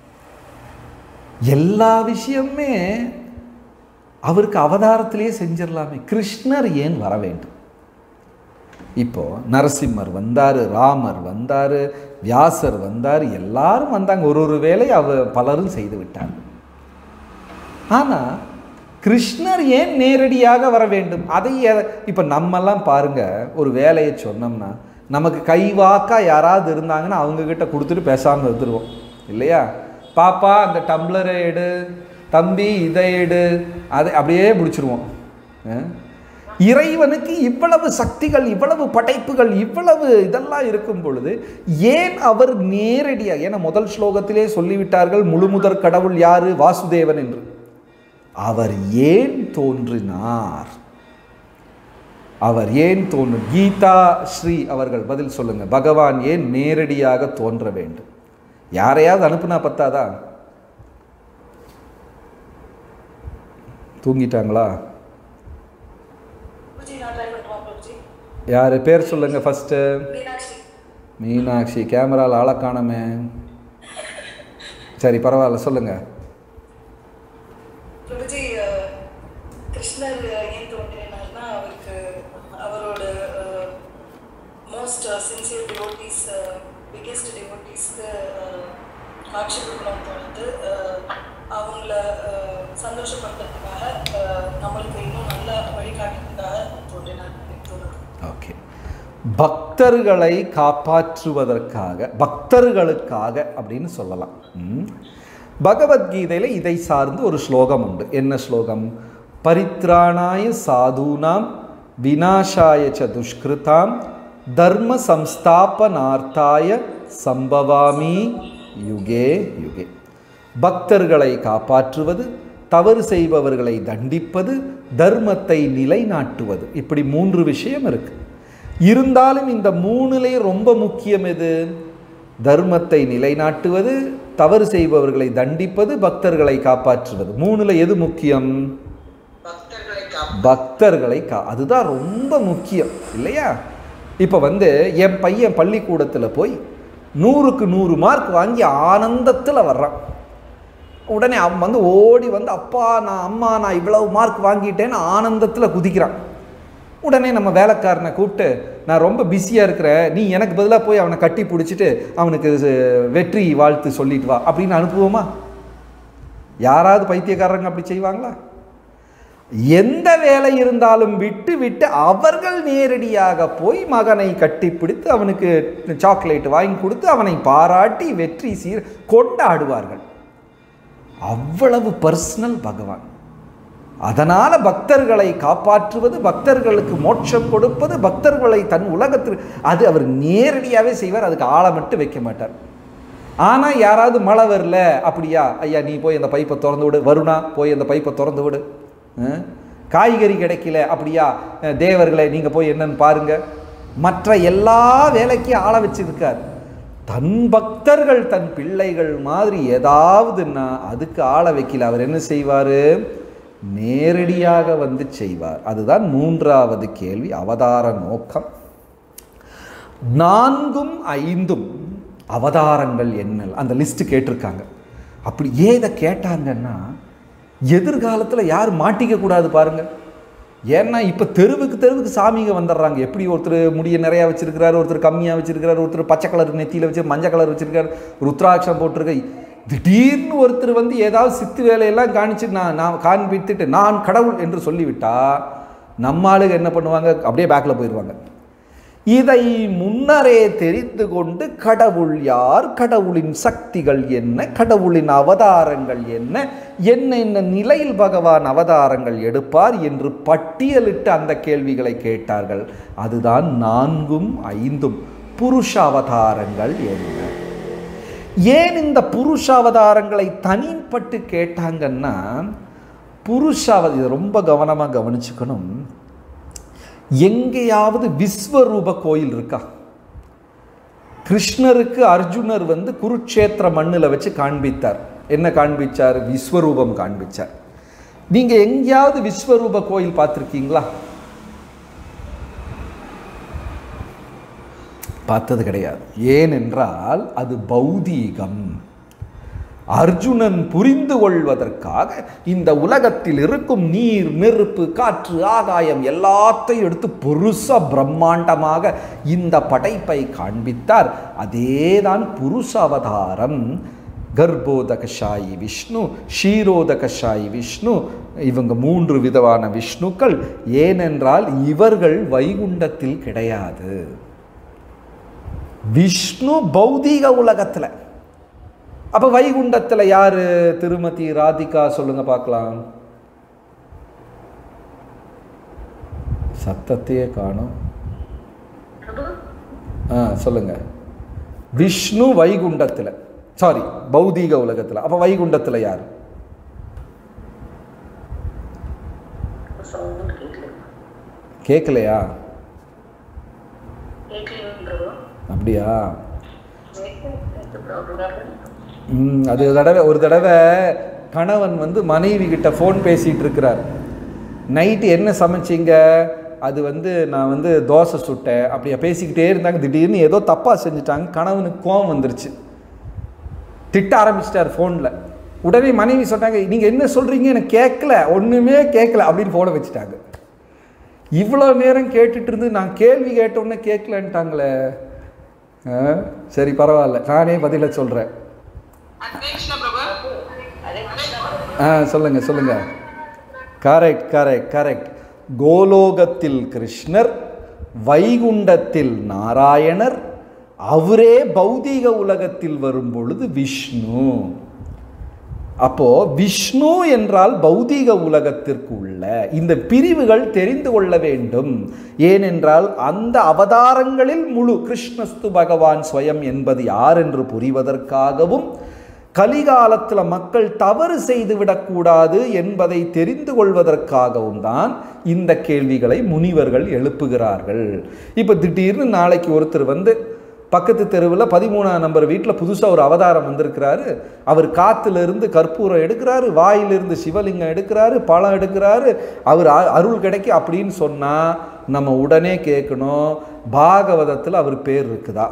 எல்லா விஷயமுமே அவருக்கு அவதாரத்திலேயே செஞ்சிடலாமே கிருஷ்ணர் ஏன் வர வேண்டும் இப்போ நரசிம்மர் வந்தார் ராமர் வந்தார் வியாசர் வந்தார் எல்லாரும் வந்தாங்க ஒரு ஒரு வேலை அவ பலரும் செய்து விட்டாங்க ஆனால் கிருஷ்ணர் ஏன் நேரடியாக வர வேண்டும் அதை எ- இப்போ நம்மெல்லாம் பாருங்க ஒரு வேலையை சொன்னோம்னா நமக்கு கைவாக்கா யாராவது இருந்தாங்கன்னா அவங்க கிட்ட கொடுத்துட்டு பேசாமல் இருந்துருவோம் இல்லையா பாப்பா அந்த டம்ளரை எடு தம்பி இதை எடு அதை அப்படியே முடிச்சிருவோம் அஹ்? இறைவனுக்கு இவ்வளவு சக்திகள் இவ்வளவு படைப்புகள் இவ்வளவு இதெல்லாம் இருக்கும் பொழுது ஏன் அவர் நேரடியாக ஏன்னா முதல் ஸ்லோகத்திலே சொல்லிவிட்டார்கள் முழுமுதற் கடவுள் யாரு வாசுதேவன் என்று அவர் ஏன் தோன்றினார் அவர் ஏன் தோன்று கீதா ஸ்ரீ அவர்கள் பதில் சொல்லுங்க பகவான் ஏன் நேரடியாக தோன்ற வேண்டும் யாரையாவது அனுப்புனா பத்தாதா தூங்கிட்டாங்களா பிரபுஜி நான் ட்ரை பண்ணுறோம் பிரபுஜி யார் பேர் சொல்லுங்க ஃபஸ்ட்டு மீனாட்சி மீனாட்சி கேமராவில் ஆளை காணோமே சரி பரவாயில்ல சொல்லுங்க பிரபுஜி அஹ், கிருஷ்ணர் ஏன் தோன்றினார்னா அவருக்கு அவரோட மோஸ்ட் சின்சியர் டிவோட்டீஸ் பிக்கெஸ்ட் டிவோட்டீஸ்க்கு காட்சி கொடுக்கணும்னு தோணுது அஹ், அவங்கள அஹ், சந்தோஷப்படுத்துறதுக்காக அஹ், நம்மளுக்கு இன்னும் நல்ல வழிகாட்டுறதுக்காக தோன்றினார் எனக்கு தோணுது பக்தர்களை காப்பாற்றுவதற்காக பக்தர்களுக்காக அப்படின்னு சொல்லலாம் ம். பகவத்கீதையில் இதை சார்ந்து ஒரு ஸ்லோகம் உண்டு என்ன ஸ்லோகம் பரித்ராணாய சாதூனாம் விநாசாய ச துஷ்கிருதாம் தர்ம சம்ஸ்தாபனார்த்தாய சம்பவாமி யுகே யுகே பக்தர்களை காப்பாற்றுவது தவறு செய்பவர்களை தண்டிப்பது தர்மத்தை நிலைநாட்டுவது இப்படி மூன்று விஷயம் இருக்கு இருந்தாலும் இந்த மூணுலே ரொம்ப முக்கியம் எது தர்மத்தை நிலைநாட்டுவது தவறு செய்பவர்களை தண்டிப்பது பக்தர்களை காப்பாற்றுவது மூணுல எது முக்கியம் பக்தர்களை காப்ப பக்தர்களை கா அதுதான் ரொம்ப முக்கியம் இல்லையா இப்போ வந்து என் பையன் பள்ளிக்கூடத்தில் போய் நூறுக்கு நூறு மார்க் வாங்கி ஆனந்தத்தில் வர்றான் உடனே அவன் வந்து ஓடி வந்து அப்பா நான் அம்மா நான் இவ்வளவு மார்க் வாங்கிட்டேன்னு ஆனந்தத்தில் குதிக்கிறான் உடனே நம்ம வேலைக்காரனை கூப்பிட்டு நான் ரொம்ப பிஸியாக இருக்கிறேன் நீ எனக்கு பதிலாக போய் அவனை கட்டி பிடிச்சிட்டு அவனுக்கு ச- வெற்றி வாழ்த்து சொல்லிட்டு வா அப்படின்னு அனுப்புவோமா யாராவது பைத்தியக்காரங்க அப்படி செய்வாங்களா எந்த வேலை இருந்தாலும் விட்டு விட்டு அவர்கள் நேரடியாக போய் மகனை கட்டிப்பிடித்து அவனுக்கு சாக்லேட் வாங்கி கொடுத்து அவனை பாராட்டி வெற்றி சீர் கொண்டாடுவார்கள் அவ்வளவு பர்சனல் பகவான் அதனால பக்தர்களை காப்பாற்றுவது பக்தர்களுக்கு மோட்சம் கொடுப்பது பக்தர்களை தன் உலகத்தில் அது அவர் நேரடியாகவே செய்வார் அதுக்கு ஆளை மட்டும் வைக்க மாட்டார் ஆனால் யாராவது மழை வரல அப்படியா ஐயா நீ போய் அந்த பைப்பை திறந்து விடு வருணா போய் அந்த பைப்பை திறந்து விடு அஹ், காய்கறி கிடைக்கல அப்படியா அஹ், தேவர்களே நீங்கள் போய் என்னன்னு பாருங்க மற்ற எல்லா வேலைக்கும் ஆளை வச்சிருக்கார் தன் பக்தர்கள் தன் பிள்ளைகள் மாதிரி ஏதாவதுன்னா அதுக்கு ஆளை வைக்கல அவர் என்ன செய்வார் நேரடியாக வந்து செய்வார் அதுதான் மூன்றாவது கேள்வி அவதார நோக்கம் நான்கும் ஐந்தும் அவதாரங்கள் என்ன அந்த லிஸ்ட் கேட்டிருக்காங்க அப்படி ஏன் இதை கேட்டாங்கன்னா எதிர்காலத்தில் யார் மாட்டிக்க கூடாது பாருங்க ஏன்னா இப்போ தெருவுக்கு தெருவுக்கு சாமிங்க வந்துடுறாங்க எப்படி ஒருத்தர் முடிய நிறையா வச்சிருக்கிறாரு ஒருத்தர் கம்மியாக வச்சிருக்கிறாரு ஒருத்தர் பச்சை கலர் நெத்தியில் வச்சு மஞ்சள் கலர் வச்சிருக்காரு ருத்ராட்சம் போட்டிருக்க திடீர்னு ஒருத்தர் வந்து ஏதாவது சித்து வேலையெல்லாம் காணிச்சு நான் நான் காண்பித்துட்டு நான் கடவுள் என்று சொல்லிவிட்டா நம்ம ஆளுங்க என்ன பண்ணுவாங்க அப்படியே பேக்கில் போயிடுவாங்க இதை முன்னரே தெரிந்து கொண்டு கடவுள் யார் கடவுளின் சக்திகள் என்ன கடவுளின் அவதாரங்கள் என்ன என்னென்ன நிலையில் பகவான் அவதாரங்கள் எடுப்பார் என்று பட்டியலிட்டு அந்த கேள்விகளை கேட்டார்கள் அதுதான் நான்கும் ஐந்தும் புருஷ அவதாரங்கள் என்ன ஏன் இந்த புருஷ அவதாரங்களை தனிப்பட்டு கேட்டாங்கன்னா புருஷாவ இதை ரொம்ப கவனமாக கவனிச்சுக்கணும் எங்கேயாவது விஸ்வரூப கோயில் இருக்கா கிருஷ்ணருக்கு அர்ஜுனர் வந்து குருட்சேத்திர மண்ணில் வச்சு காண்பித்தார் என்ன காண்பிச்சார் விஸ்வரூபம் காண்பிச்சார் நீங்க எங்கேயாவது விஸ்வரூப கோயில் பார்த்துருக்கீங்களா பார்த்தது கிடையாது ஏனென்றால் அது பௌதீகம் அர்ஜுனன் புரிந்து கொள்வதற்காக இந்த உலகத்தில் இருக்கும் நீர் நெருப்பு காற்று ஆகாயம் எல்லாத்தையும் எடுத்து புருஷ பிரம்மாண்டமாக இந்த படைப்பை காண்பித்தார் அதேதான் புருஷ அவதாரம் கர்ப்போதகஷாயி விஷ்ணு ஷீரோதகஷாயி விஷ்ணு இவங்க மூன்று விதமான விஷ்ணுக்கள் ஏனென்றால் இவர்கள் வைகுண்டத்தில் கிடையாது விஷ்ணு பௌதீக உலகத்தில் அப்போ வைகுண்டத்தில் யார் திருமதி ராதிகா சொல்லுங்க பார்க்கலாம் சத்தத்தையே காணும் ஆ சொல்லுங்க விஷ்ணு வைகுண்டத்தில் சாரி பௌதீக உலகத்தில் அப்போ வைகுண்டத்தில் யார் சவுண்ட் கேட்கல கேட்கலையா கேட்கலைங்க பிரபு அப்படியா ப்ராப்ளம் ம், அது ஒரு தடவை ஒரு தடவை கணவன் வந்து மனைவி கிட்ட ஃபோன் பேசிகிட்டு இருக்கிறார் நைட்டு என்ன சமைச்சீங்க அது வந்து நான் வந்து தோசை சுட்டேன் அப்படியா பேசிக்கிட்டே இருந்தாங்க திடீர்னு ஏதோ தப்பாக செஞ்சுட்டாங்க கணவனுக்கு கோவம் வந்துருச்சு திட்ட ஆரம்பிச்சிட்டார் ஃபோனில் உடனே மனைவி சொன்னாங்க நீங்கள் என்ன சொல்கிறீங்க எனக்கு கேட்கல ஒன்றுமே கேட்கல அப்படின்னு ஃபோனை வச்சுட்டாங்க இவ்வளோ நேரம் கேட்டுட்டு இருந்து நான் கேள்வி கேட்டோன்னே கேட்கலன்ட்டாங்களே ஆ, சரி பரவாயில்ல நானே பதிலை சொல்கிறேன் ஆ சொல்லுங்க சொல்லுங்க கரெக்ட் கரெக்ட் கரெக்ட் கோலோகத்தில் கிருஷ்ணர் வைகுண்டத்தில் நாராயணர் அவரே பௌதீக உலகத்தில் வரும் பொழுது விஷ்ணு அப்போ விஷ்ணு என்றால் பௌதீக உலகத்திற்கு உள்ள இந்த பிரிவுகள் தெரிந்து கொள்ள வேண்டும் ஏனென்றால் அந்த அவதாரங்களில் முழு கிருஷ்ணஸ்து பகவான் ஸ்வயம் என்பது யார் என்று புரிவதற்காகவும் கலிகாலத்தில் மக்கள் தவறு செய்துவிடக்கூடாது என்பதை தெரிந்து கொள்வதற்காகவும் தான் இந்த கேள்விகளை முனிவர்கள் எழுப்புகிறார்கள் இப்போ திடீர்னு நாளைக்கு ஒருத்தர் வந்து பக்கத்து தெருவில் பதிமூணாம் நம்பர் வீட்டில் புதுசாக ஒரு அவதாரம் வந்திருக்கிறாரு அவர் காத்திலிருந்து கற்பூரம் எடுக்கிறாரு வாயிலிருந்து சிவலிங்கம் எடுக்கிறாரு பழம் எடுக்கிறாரு அவர் அ- அருள் கிடைக்கு அப்படின்னு சொன்னால் நம்ம உடனே கேட்கணும் பாகவதத்தில் அவர் பேர் இருக்குதா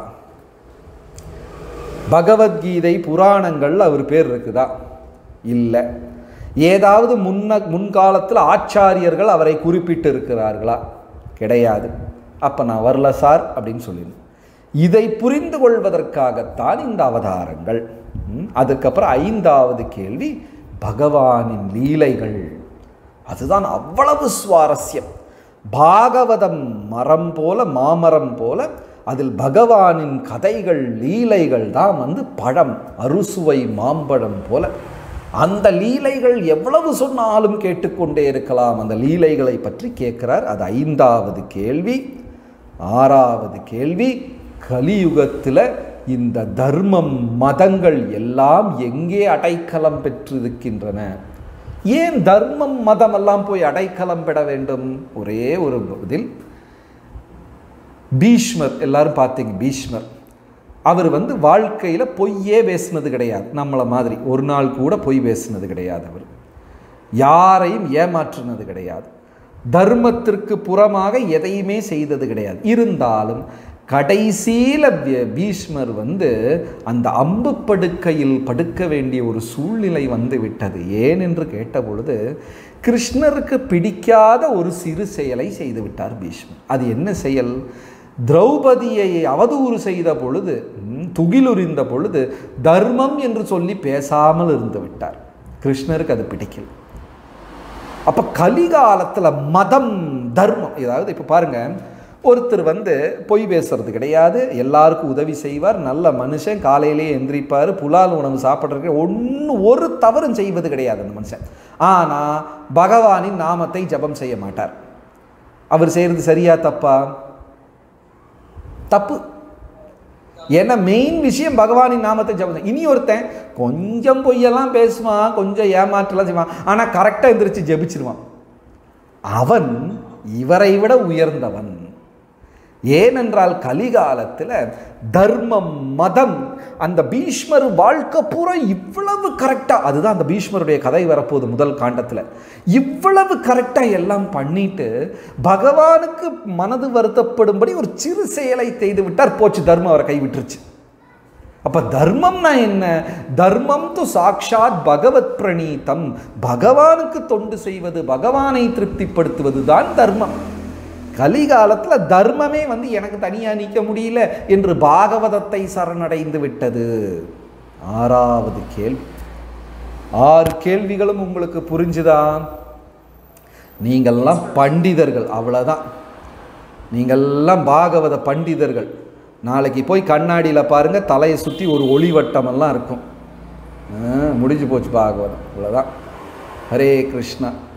பகவத்கீதை புராணங்கள் அவர் பேர் இருக்குதா இல்லை ஏதாவது முன்ன முன்காலத்தில் ஆச்சாரியர்கள் அவரை குறிப்பிட்டு இருக்கிறார்களா கிடையாது அப்போ நான் வரல சார் அப்படின்னு சொல்லிடணும் இதை புரிந்து கொள்வதற்காகத்தான் இந்த அவதாரங்கள் ம், அதுக்கப்புறம் ஐந்தாவது கேள்வி பகவானின் லீலைகள் அதுதான் அவ்வளவு சுவாரஸ்யம் பாகவதம் மரம் போல மாமரம் போல அதில் பகவானின் கதைகள் லீலைகள் தான் வந்து பழம் அறுசுவை மாம்பழம் போல அந்த லீலைகள் எவ்வளவு சொன்னாலும் கேட்டுக்கொண்டே இருக்கலாம் அந்த லீலைகளை பற்றி கேட்கிறார் அது ஐந்தாவது கேள்வி ஆறாவது கேள்வி கலியுகத்தில் இந்த தர்மம் மதங்கள் எல்லாம் எங்கே அடைக்கலம் பெற்றிருக்கின்றன ஏன் தர்மம் மதம் எல்லாம் போய் அடைக்கலம் பெற வேண்டும் ஒரே ஒரு பதில் பீஷ்மர் எல்லாரும் பார்த்தீங்க பீஷ்மர் அவர் வந்து வாழ்க்கையில் பொய்யே பேசினது கிடையாது நம்மளை மாதிரி ஒரு நாள் கூட பொய் பேசினது கிடையாது அவர் யாரையும் ஏமாற்றினது கிடையாது தர்மத்திற்கு புறமாக எதையுமே செய்தது கிடையாது இருந்தாலும் கடைசியில் பீஷ்மர் வந்து அந்த அம்பு படுக்கையில் படுக்க வேண்டிய ஒரு சூழ்நிலை வந்து விட்டது ஏன் என்று கேட்டபொழுது கிருஷ்ணருக்கு பிடிக்காத ஒரு சிறு செயலை செய்து விட்டார் பீஷ்மர் அது என்ன செயல் திரௌபதியை அவதூறு செய்த பொழுது ம், துகிலுரிந்த பொழுது தர்மம் என்று சொல்லி பேசாமல் இருந்து விட்டார் கிருஷ்ணருக்கு அது பிடிக்கல அப்போ கலிகாலத்தில் மதம் தர்மம் ஏதாவது இப்போ பாருங்க ஒருத்தர் வந்து பொய் பேசுறது கிடையாது எல்லாருக்கும் உதவி செய்வார் நல்ல மனுஷன் காலையிலேயே எந்திரிப்பார் புலால் உணவு சாப்பிட்றதுக்கு ஒன்று ஒரு தவறும் செய்வது கிடையாது அந்த மனுஷன் ஆனால் பகவானின் நாமத்தை ஜபம் செய்ய மாட்டார் அவர் செய்கிறது சரியா தப்பா தப்பு ஏன்னா மெயின் விஷயம் பகவானின் நாமத்தை ஜபம் இனி ஒருத்தன் கொஞ்சம் பொய்யெல்லாம் பேசுவான் கொஞ்சம் ஏமாற்றலாம் செய்வான் ஆனால் கரெக்டாக எந்திரிச்சு ஜெபிச்சிருவான் அவன் இவரை விட உயர்ந்தவன் ஏனென்றால் கலிகாலத்தில் தர்மம் மதம் அந்த பீஷ்மர் வாழ்க்கை பூரா இவ்வளவு கரெக்டாக அதுதான் அந்த பீஷ்மருடைய கதை வரப்போகுது முதல் காண்டத்தில் இவ்வளவு கரெக்டாக எல்லாம் பண்ணிட்டு பகவானுக்கு மனது வருத்தப்படும்படி ஒரு சிறு செயலை செய்து விட்டார் போச்சு தர்மம் அவரை கைவிட்டுருச்சு அப்ப தர்மம்னா என்ன தர்மம் து சாக்ஷாத் பகவத் பிரணீதம் பகவானுக்கு தொண்டு செய்வது பகவானை திருப்திப்படுத்துவது தான் தர்மம் கலிகாலத்தில் தர்மமே வந்து எனக்கு தனியாக நிற்க முடியல என்று பாகவதத்தை சரணடைந்து விட்டது ஆறாவது கேள்வி ஆறு கேள்விகளும் உங்களுக்கு புரிஞ்சுதா நீங்கள்லாம் பண்டிதர்கள் அவ்வளோதான் நீங்கள்லாம் பாகவத பண்டிதர்கள் நாளைக்கு போய் கண்ணாடியில் பாருங்கள் தலையை சுற்றி ஒரு ஒளிவட்டமெல்லாம் இருக்கும் ஆ, முடிஞ்சு போச்சு பாகவதம் அவ்வளோதான் ஹரே கிருஷ்ணா